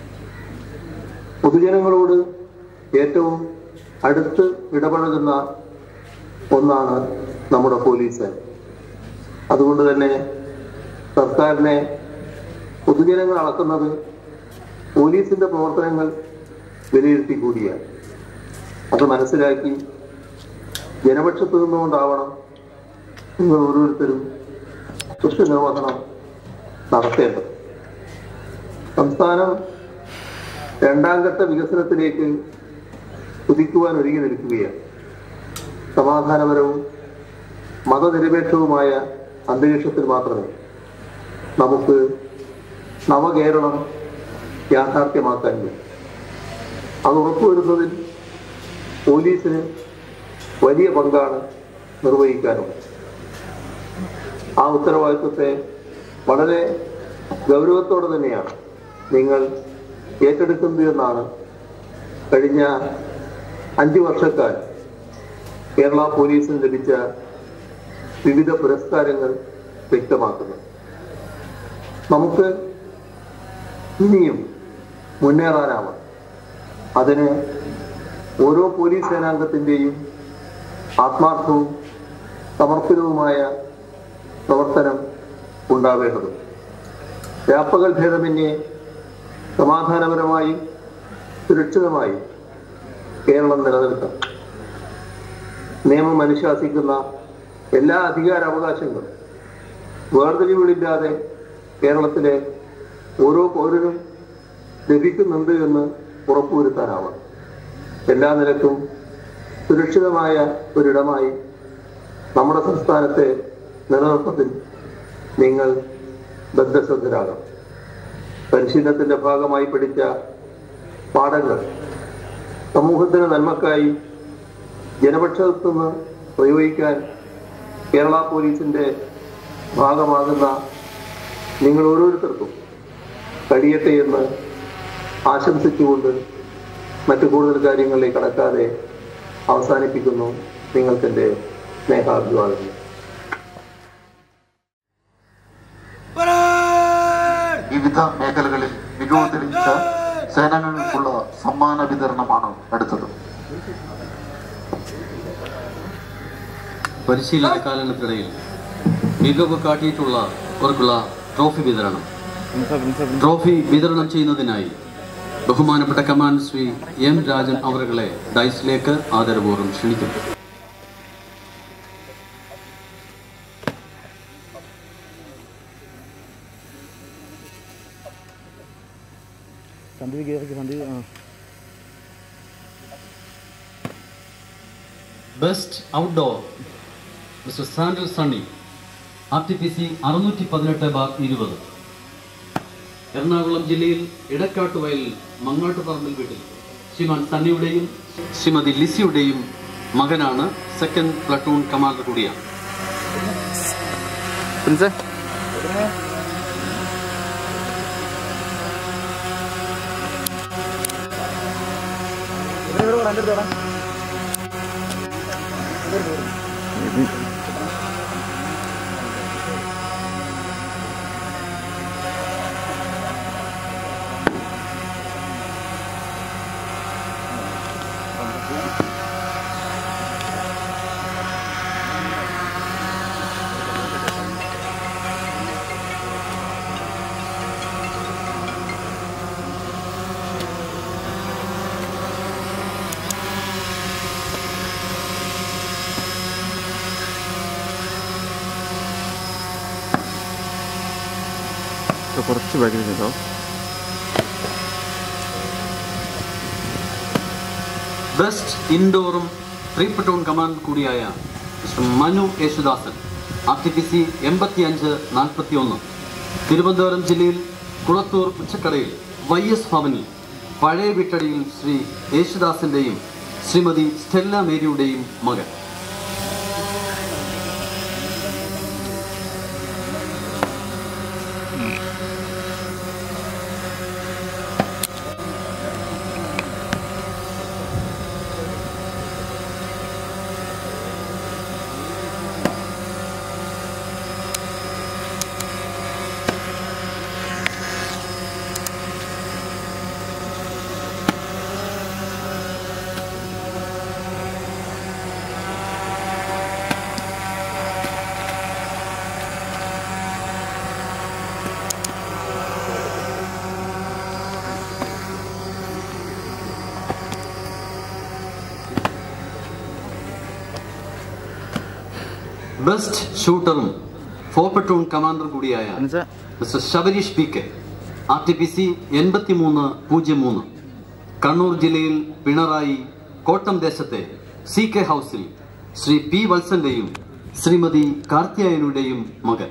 പൊതുജനങ്ങളോട് ഏറ്റവും അടുത്ത് ഇടപഴകുന്ന ഒന്നാണ് നമ്മുടെ പോലീസ് അതുകൊണ്ട് തന്നെ സർക്കാരിനെ പൊതുജനങ്ങൾ അളക്കുന്നത് പോലീസിന്റെ പ്രവർത്തനങ്ങൾ വിലയിരുത്തി കൂടിയാണ് അത് മനസ്സിലാക്കി ജനപക്ഷത്ത് നിന്നുകൊണ്ടാവണം നിങ്ങൾ ഓരോരുത്തരും കൃഷിനിർവഹണം നടത്തേണ്ടത് സംസ്ഥാനം രണ്ടാം ഘട്ട വികസനത്തിലേക്ക് കുതിക്കുവാൻ ഒരുങ്ങി നിൽക്കുകയാണ് സമാധാനപരവും മതനിരപേക്ഷവുമായ അന്തരീക്ഷത്തിൽ മാത്രമേ നമുക്ക് നവകേരളം യാഥാർത്ഥ്യമാക്കാൻ കഴിയും അത് ഉറപ്പുവരുന്നതിൽ പോലീസിന് വലിയ പങ്കാണ് നിർവഹിക്കാനുള്ളത് ആ ഉത്തരവാദിത്വത്തെ വളരെ ഗൗരവത്തോടെ തന്നെയാണ് നിങ്ങൾ ഏറ്റെടുക്കുന്നത് എന്നാണ് കഴിഞ്ഞ അഞ്ചു വർഷക്കാലം കേരള പോലീസിന് ലഭിച്ച വിവിധ പുരസ്കാരങ്ങൾ വ്യക്തമാക്കുന്നത് നമുക്ക് ഇനിയും മുന്നേറാനാവണം അതിന് ഓരോ പോലീസ് സേനാംഗത്തിൻ്റെയും ആത്മാർത്ഥവും സമർപ്പിതവുമായ പ്രവർത്തനം ഉണ്ടാവേണ്ടത് വ്യാപകൽ ഭേദമന്യേ സമാധാനപരമായും സുരക്ഷിതമായും കേരളം നിലനിൽക്കണം നിയമം അനുശാസിക്കുന്ന എല്ലാ അധികാരാവകാശങ്ങളും വേർതിരിവുകളില്ലാതെ കേരളത്തിലെ ഓരോ പൗരനും ലഭിക്കുന്നുണ്ട് എന്ന് ഉറപ്പുവരുത്താനാവണം എല്ലാ നിലക്കും സുരക്ഷിതമായ ഒരിടമായി നമ്മുടെ സംസ്ഥാനത്തെ നിലനിർത്തത്തിൽ നിങ്ങൾ ബദ്ധശ്രദ്ധരാകണം പരിശീലനത്തിന്റെ ഭാഗമായി പഠിച്ച പാഠങ്ങൾ സമൂഹത്തിന് നന്മക്കായി ജനപക്ഷത്തു നിന്ന് പ്രയോഗിക്കാൻ കേരള പോലീസിന്റെ ഭാഗമാകുന്ന നിങ്ങൾ ഓരോരുത്തർക്കും കഴിയട്ടെ എന്ന് ആശംസിച്ചുകൊണ്ട് മറ്റു കൂടുതൽ കാര്യങ്ങളിലേക്ക് കടക്കാതെ അവസാനിപ്പിക്കുന്നു നിങ്ങൾക്കെന്റെ സ്നേഹാഭിവാദങ്ങൾ വിവിധ മേഖലകളിൽ മികവ് തെളിയിച്ച സേനകൾക്കുള്ള സമ്മാന വിതരണമാണ് അടുത്തത് പരിശീലന കാലത്തിനിടയിൽ മികവ് കാട്ടിയിട്ടുള്ളവർക്കുള്ള ട്രോഫി വിതരണം ട്രോഫി വിതരണം ചെയ്യുന്നതിനായി ബഹുമാനപ്പെട്ട കമാൻഡ് ശ്രീ എം രാജൻ അവറുകളെ ഡൈസിലേക്ക് ആദരപൂർവ്വം ക്ഷണിക്കുന്നു സന്ദീപ് കയറി സന്ദീപ് ആ best outdoor mister Sandal Sunny R T P C അറുന്നൂറ്റി പതിനെട്ട് ബാർ ഇരുപത് എറണാകുളം ജില്ലയിൽ ഇടക്കാട്ട് വയലിൽ മങ്ങാട്ടുപറമ്പിൽ വീട്ടിൽ ശ്രീമാൻ സണ്ണിയുടെയും ശ്രീമതി ലിസിയുടെയും മകനാണ് സെക്കൻഡ് പ്ലട്ടൂൺ കമാൻഡർ കൂടിയാണ് പ്രിൻസേ കുറച്ച് ബാക്കിൽ കേട്ടോ ബെസ്റ്റ് ഇൻഡോറും ത്രീ പ്ലട്ടൂൺ കമാൻഡർ കൂടിയായ mister Manu Yesudasan R T P C എൺപത്തി അഞ്ച് നാൽപ്പത്തി ഒന്ന് തിരുവനന്തപുരം ജില്ലയിൽ കുളത്തൂർ ഉച്ചക്കടയിൽ വൈ എസ് ഭവനിൽ പഴയ വീട്ടടിയിൽ ശ്രീ യേശുദാസിൻ്റെയും ശ്രീമതി സ്റ്റെല്ല മേരിയുടെയും മകൻ ബെസ്റ്റ് ഷൂട്ടറും ഫോർ പ്ലട്ടൂൺ കമാൻഡർ കൂടിയായ പ്രിൻസേ mister Sabareesh P K R T P C എൺപത്തി മൂന്ന് പൂജ്യം മൂന്ന് കണ്ണൂർ ജില്ലയിൽ പിണറായി കോട്ടം ദേശത്തെ സി കെ ഹൗസിൽ ശ്രീ പി വത്സന്റെയും ശ്രീമതി കാർത്തിയായനുടെയും മകൻ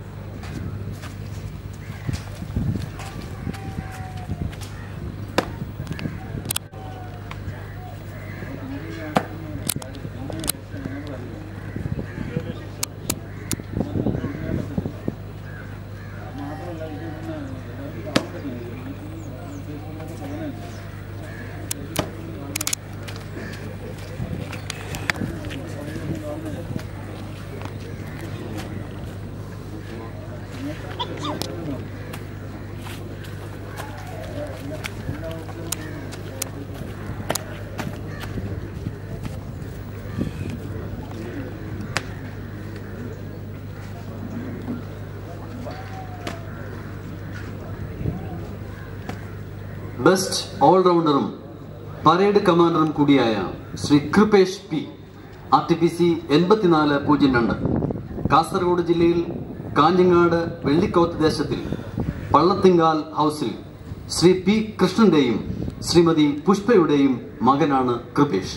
ബെസ്റ്റ് ഓൾറൗണ്ടറും പരേഡ് കമാൻഡറും കൂടിയായ Shri Krupesh P R T P C എൺപത്തിനാല് പൂജ്യം രണ്ട് കാസർഗോഡ് ജില്ലയിൽ കാഞ്ഞങ്ങാട് വെള്ളിക്കോത്ത് ദേശത്തിൽ പള്ളത്തിങ്കാൽ ഹൗസിൽ ശ്രീ പി കൃഷ്ണന്റെയും ശ്രീമതി പുഷ്പയുടെയും മകനാണ് Krupesh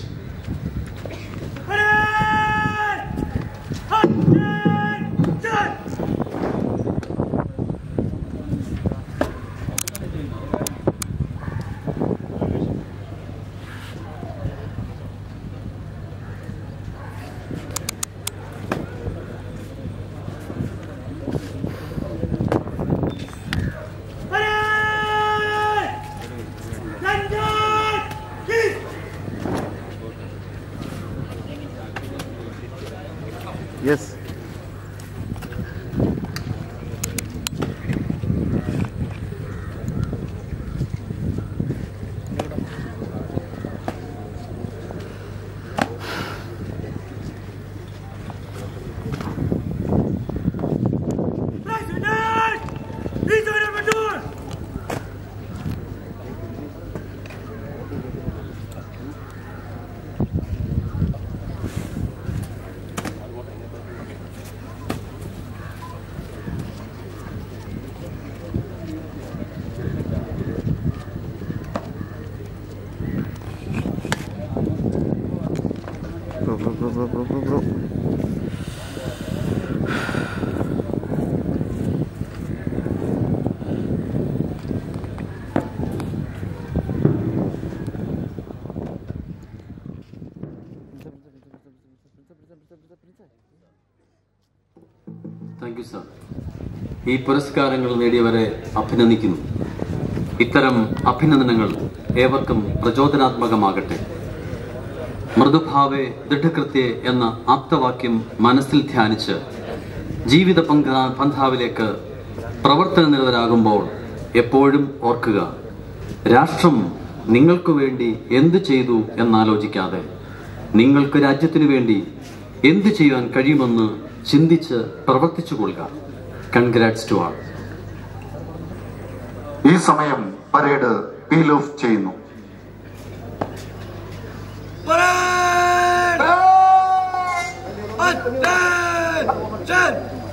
yes bro bro bro bro bro thank you sir ഈ പുരസ്കാരങ്ങൾ നേടിയവരെ അഭിനന്ദിക്കുന്നു ഇത്തരം അഭിനന്ദനങ്ങൾ ഏവർക്കും പ്രചോദനാത്മകമാകട്ടെ മൃദുഭാവേ ദൃഢകൃത്യേ എന്ന ആപ്തവാക്യം മനസ്സിൽ ധ്യാനിച്ച് ജീവിത പങ്ക പന്ഥാവിലേക്ക് പ്രവർത്തന നിരതരാകുമ്പോൾ എപ്പോഴും ഓർക്കുക രാഷ്ട്രം നിങ്ങൾക്കു വേണ്ടി എന്ത് ചെയ്തു എന്നാലോചിക്കാതെ നിങ്ങൾക്ക് രാജ്യത്തിനു വേണ്ടി എന്ത് ചെയ്യാൻ കഴിയുമെന്ന് ചിന്തിച്ച് പ്രവർത്തിച്ചു കൊള്ളുക കൺഗ്രാറ്റ്സ് ടു ആൾ ഈ സമയം പരേഡ് പീൽ ഓഫ് ചെയ്യുന്നു Parade! Attention!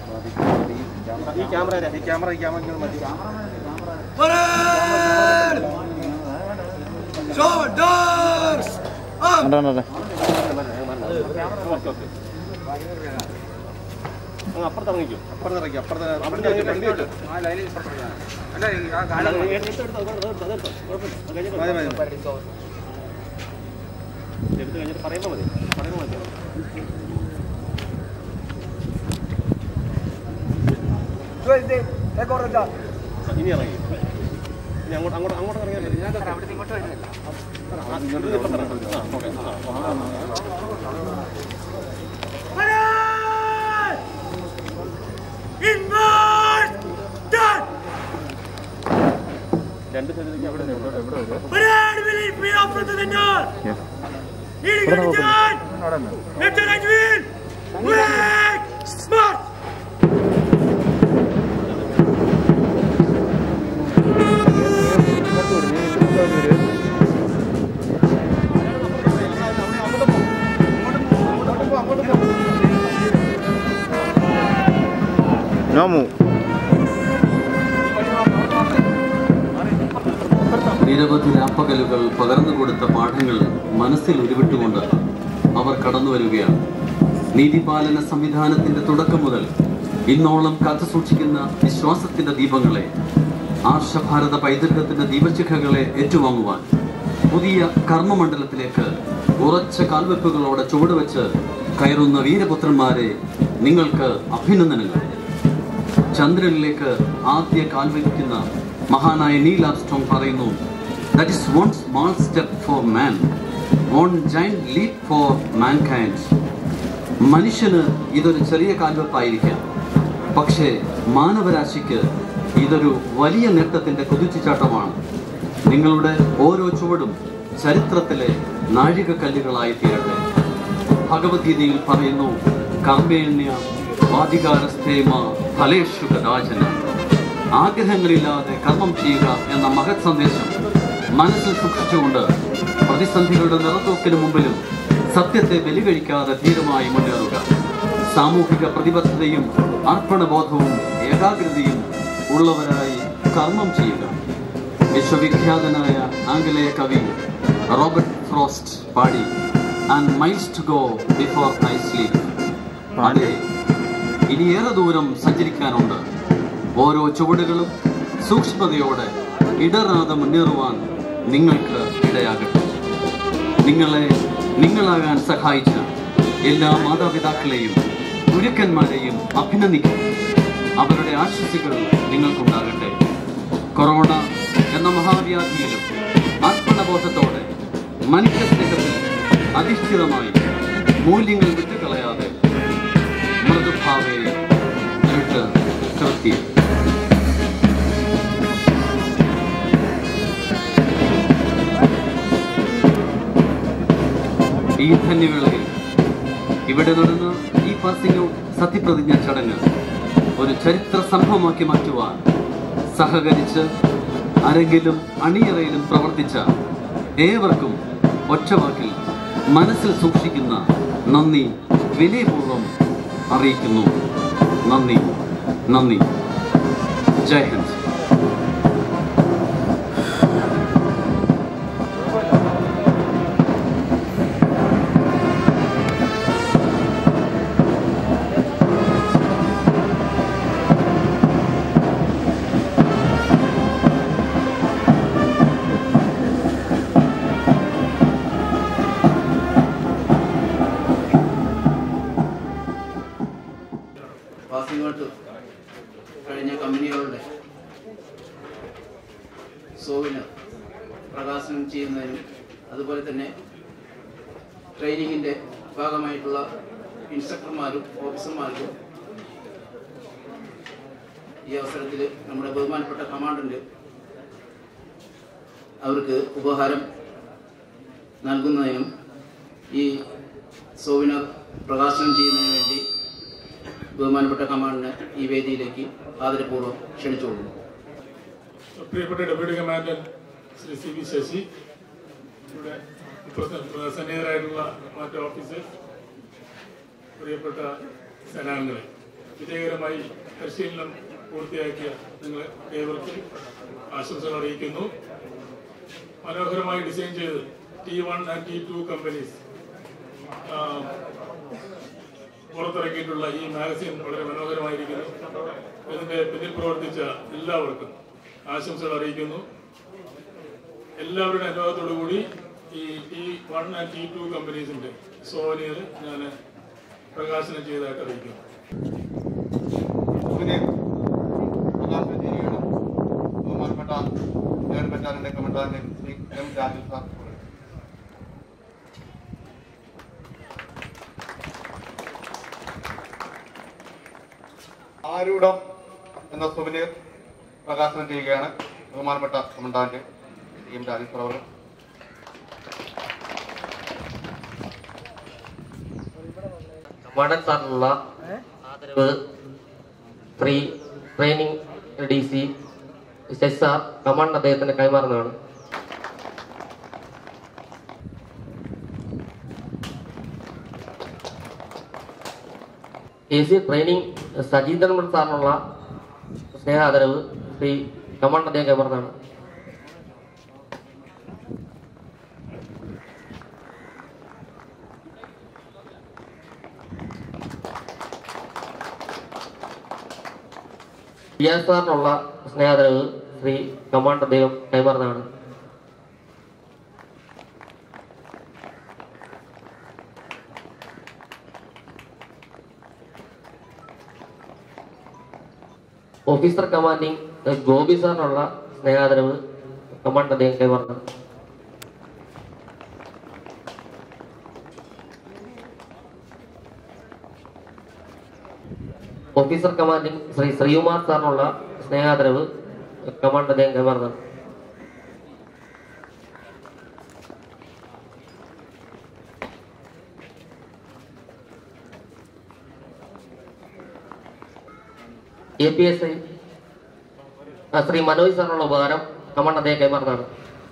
Parade! Shoulders up! അണ്ടാ അണ്ടാ Parade! Inward! Done! Parade will be off to the north! Leading to the John! Left to right wheel! Wait! March! നോമു നിരവധി രാപ്പകലുകൾ പകർന്നു കൊടുത്ത പാഠങ്ങൾ മനസ്സിൽ ഉരുവിട്ടുകൊണ്ട് അവർ കടന്നു വരികയാണ് നീതിപാലന സംവിധാനത്തിന്റെ തുടക്കം മുതൽ ഇന്നോളം കാത്തു സൂക്ഷിക്കുന്ന വിശ്വാസത്തിന്റെ ദീപങ്ങളെ ആർഷഭാരത പൈതൃകത്തിന്റെ ദീപശിഖകളെ ഏറ്റുവാങ്ങുവാൻ പുതിയ കർമ്മമണ്ഡലത്തിലേക്ക് ഉറച്ച കാൽവെപ്പുകളോടെ ചുവടുവെച്ച് കയറുന്ന വീരപുത്രന്മാരെ നിങ്ങൾക്ക് അഭിനന്ദനങ്ങൾ ചന്ദ്രനിലേക്ക് ആദ്യ കാൽവയ്ക്കുന്ന മഹാനായ നീൽ ആംസ്ട്രോങ് പറയുന്നു that is one small step for man one giant leap for mankind മനുഷ്യന് ഇതൊരു ചെറിയ കാൽവെപ്പായിരിക്കാം പക്ഷേ മാനവരാശിക്ക് ഇതൊരു വലിയ നേട്ടത്തിന്റെ കുതിച്ചുചാട്ടമാണ് നിങ്ങളുടെ ഓരോ ചുവടും ചരിത്രത്തിലെ നാഴികക്കല്ലുകളായി തീരട്ടെ ഭഗവത്ഗീതയിൽ പറയുന്നു കർമ്മേണ്യ വാധികാരസ്ഥേമ ഫലേഷു കഥാചന ആഗ്രഹങ്ങളില്ലാതെ കർമ്മം ചെയ്യുക എന്ന മഹത് സന്ദേശം മനസ്സിൽ സൂക്ഷിച്ചുകൊണ്ട് പ്രതിസന്ധികളുടെ നിറത്തൂക്കിന് മുമ്പിലും സത്യത്തെ ബലികഴിക്കാതെ ധീരമായി മുന്നേറുക സാമൂഹിക പ്രതിബദ്ധതയും അർപ്പണബോധവും ഏകാഗ്രതയും ഉള്ളവരായി കർമ്മം ചെയ്യുക വിശ്വവിഖ്യാതനായ ആംഗലേയ കവി റോബർട്ട് ഫ്രോസ്റ്റ് പാടി and miles to go before I sleep അതെ ഇനി ഏറെ ദൂരം സഞ്ചരിക്കാനുണ്ട് ഓരോ ചുവടുകളും സൂക്ഷ്മതയോടെ ഇടറാതെ മുന്നേറുവാൻ നിങ്ങൾക്ക് ഇടയാകട്ടെ നിങ്ങളെ നിങ്ങളാകാൻ സഹായിച്ച എല്ലാ മാതാപിതാക്കളെയും ഗുരുക്കന്മാരെയും അഭിനന്ദിക്കുന്നു അവരുടെ ആശംസകൾ നിങ്ങൾക്കുണ്ടാകട്ടെ കൊറോണ എന്ന മഹാവ്യാധിയിലും ആത്മബോധത്തോടെ മനുഷ്യ സ്നേഹത്തിൽ അധിഷ്ഠിതമായി മൂല്യങ്ങൾ വിട്ടുകളയാതെ മൃദുഭാവേ ദൃഢ കൃത്യം ഈ ധന്യവേളയിൽ ഇവിടെ നടന്ന ഈ പാസിംഗ് ഔട്ട് സത്യപ്രതിജ്ഞ ചടങ്ങ് ഒരു ചരിത്ര സംഭവമാക്കി മാറ്റുവാൻ സഹകരിച്ച് അരങ്ങിലും അണിയറയിലും പ്രവർത്തിച്ച ഏവർക്കും ഒറ്റവാക്കിൽ മനസ്സിൽ സൂക്ഷിക്കുന്ന നന്ദി വിനയപൂർവ്വം അറിയിക്കുന്നു നന്ദി നന്ദി ജയ് ഹിന്ദ് പാസിംഗ് കഴിഞ്ഞ കമ്പനികളുടെ സോവിന് പ്രകാശനം ചെയ്യുന്നതിനും അതുപോലെ തന്നെ ട്രെയിനിങ്ങിൻ്റെ ഭാഗമായിട്ടുള്ള ഇൻസ്ട്രക്ടർമാരും ഓഫീസർമാർക്കും ഈ അവസരത്തിൽ നമ്മുടെ ബഹുമാനപ്പെട്ട കമാൻഡന്റ് അവർക്ക് ഉപഹാരം നൽകുന്നതിനും ഈ സോവിനർ പ്രകാശനം ചെയ്യുന്നതിന് വേണ്ടി ബഹുമാനപ്പെട്ട കമാൻഡിനെ ഈ വേദിയിലേക്ക് ആദരപൂർവ്വം ക്ഷണിച്ചുകൊള്ളുന്നു പ്രിയപ്പെട്ട deputy commandant Shri C V Sasi ഇവിടെ ഇപ്പോൾ സന്നിഹിതരായിട്ടുള്ള മറ്റ് ഓഫീസേഴ്സ് പ്രിയപ്പെട്ട സേനാംഗങ്ങളെ വിജയകരമായി പരിശീലനം പൂർത്തിയാക്കിയ നിങ്ങൾ ഏവർക്കും ആശംസകൾ അറിയിക്കുന്നു മനോഹരമായി ഡിസൈൻ ചെയ്ത് T one and T two companies പുറത്തിറക്കിയിട്ടുള്ള ഈ മാഗസിൻ വളരെ മനോഹരമായിരിക്കുന്നു ഇതിന്റെ പിന്നിൽ പ്രവർത്തിച്ച എല്ലാവർക്കും ആശംസകൾ അറിയിക്കുന്നു എല്ലാവരുടെ അനുഭവത്തോടു കൂടി ഈ T one and T two കമ്പനീസിന്റെ സോനിയർ ഞാൻ പ്രകാശനം ചെയ്തതായിട്ട് അറിയിക്കുന്നു ഇതിനെ പ്രകാശനം ചെയ്യുകയാണ് ബഹുമാനപ്പെട്ട എയർ ബറ്റാലിയന്റെ commandant Shri M Raju sir ആരൂഢം എന്ന സുവനീർ പ്രകാശനം ചെയ്യുകയാണ് ബഹുമാനപ്പെട്ട commandant Shri M Raju sir അവർ കമാൻഡൻ സാറിനുള്ള ആദരവ് Shri training D C Sasi sir commandant അദ്ദേഹത്തിന് കൈമാറുന്നതാണ് എ സി ട്രെയിനിങ് സജീന്ദ്രൻ സാറിനുള്ള സ്നേഹാദരവ് ശ്രീ കമാൻഡൻ അദ്ദേഹം കൈമാറുന്നതാണ് പി എസ് സാറിനുള്ള സ്നേഹാദരവ് ശ്രീ കമാൻഡർ അദ്ദേഹം കൈമാറുന്നതാണ് ഓഫീസർ കമാൻഡിംഗ് ഗോപി സാറിനുള്ള സ്നേഹാദരവ് കമാൻഡർ അദ്ദേഹം കൈമാറുന്നതാണ് ഓഫീസർ കമാൻഡിംഗ് ശ്രീ ശ്രീകുമാർ സാറിനുള്ള സ്നേഹാദരവ് കമാൻഡർ അദ്ദേഹം കൈമാറുന്നതാണ് A P S I Shri Manoj സാറിനുള്ള ഉപകാരം കമാൻഡർ അദ്ദേഹം കൈമാറുന്നതാണ്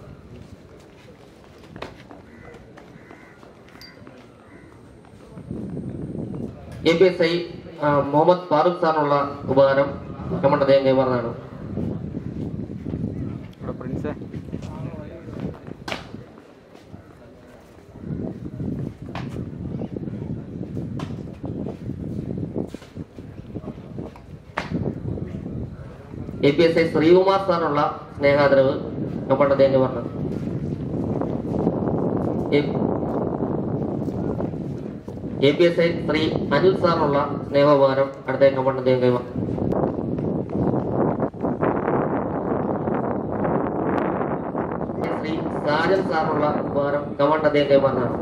A P S I Muhammad Farooq സാറിനുള്ള ഉപകാരം കമാൻഡർ അദ്ദേഹം കൈമാറുന്നതാണ് ഇവിടെ പ്രിൻസേ A P S I Sreekumar സാറിനുള്ള സ്നേഹാദരവ് കമാൻഡർ അദ്ദേഹം കൈമാറുന്നതാണ് A P S I Shri Anil സാറിനുള്ള സ്നേഹോപകാരം അടുത്ത കമാൻഡർ അദ്ദേഹം കൈമാറും ശ്രീ സാജൻ സാറിനുള്ള ഉപകാരം കമാൻഡർ അദ്ദേഹം കൈമാറുന്നതാണ്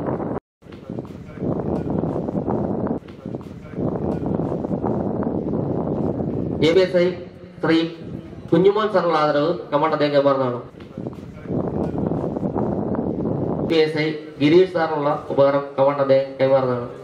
A B S I Shri Kunjumon സാറിനുള്ള ആദരവ് കമാൻഡർ അദ്ദേഹം കൈമാറുന്നതാണ് പി എസ് ഐ ഗിരീഷ് സാറിനുള്ള ഉപകാരം കമാൻഡർ അദ്ദേഹം കൈമാറുന്നതാണ്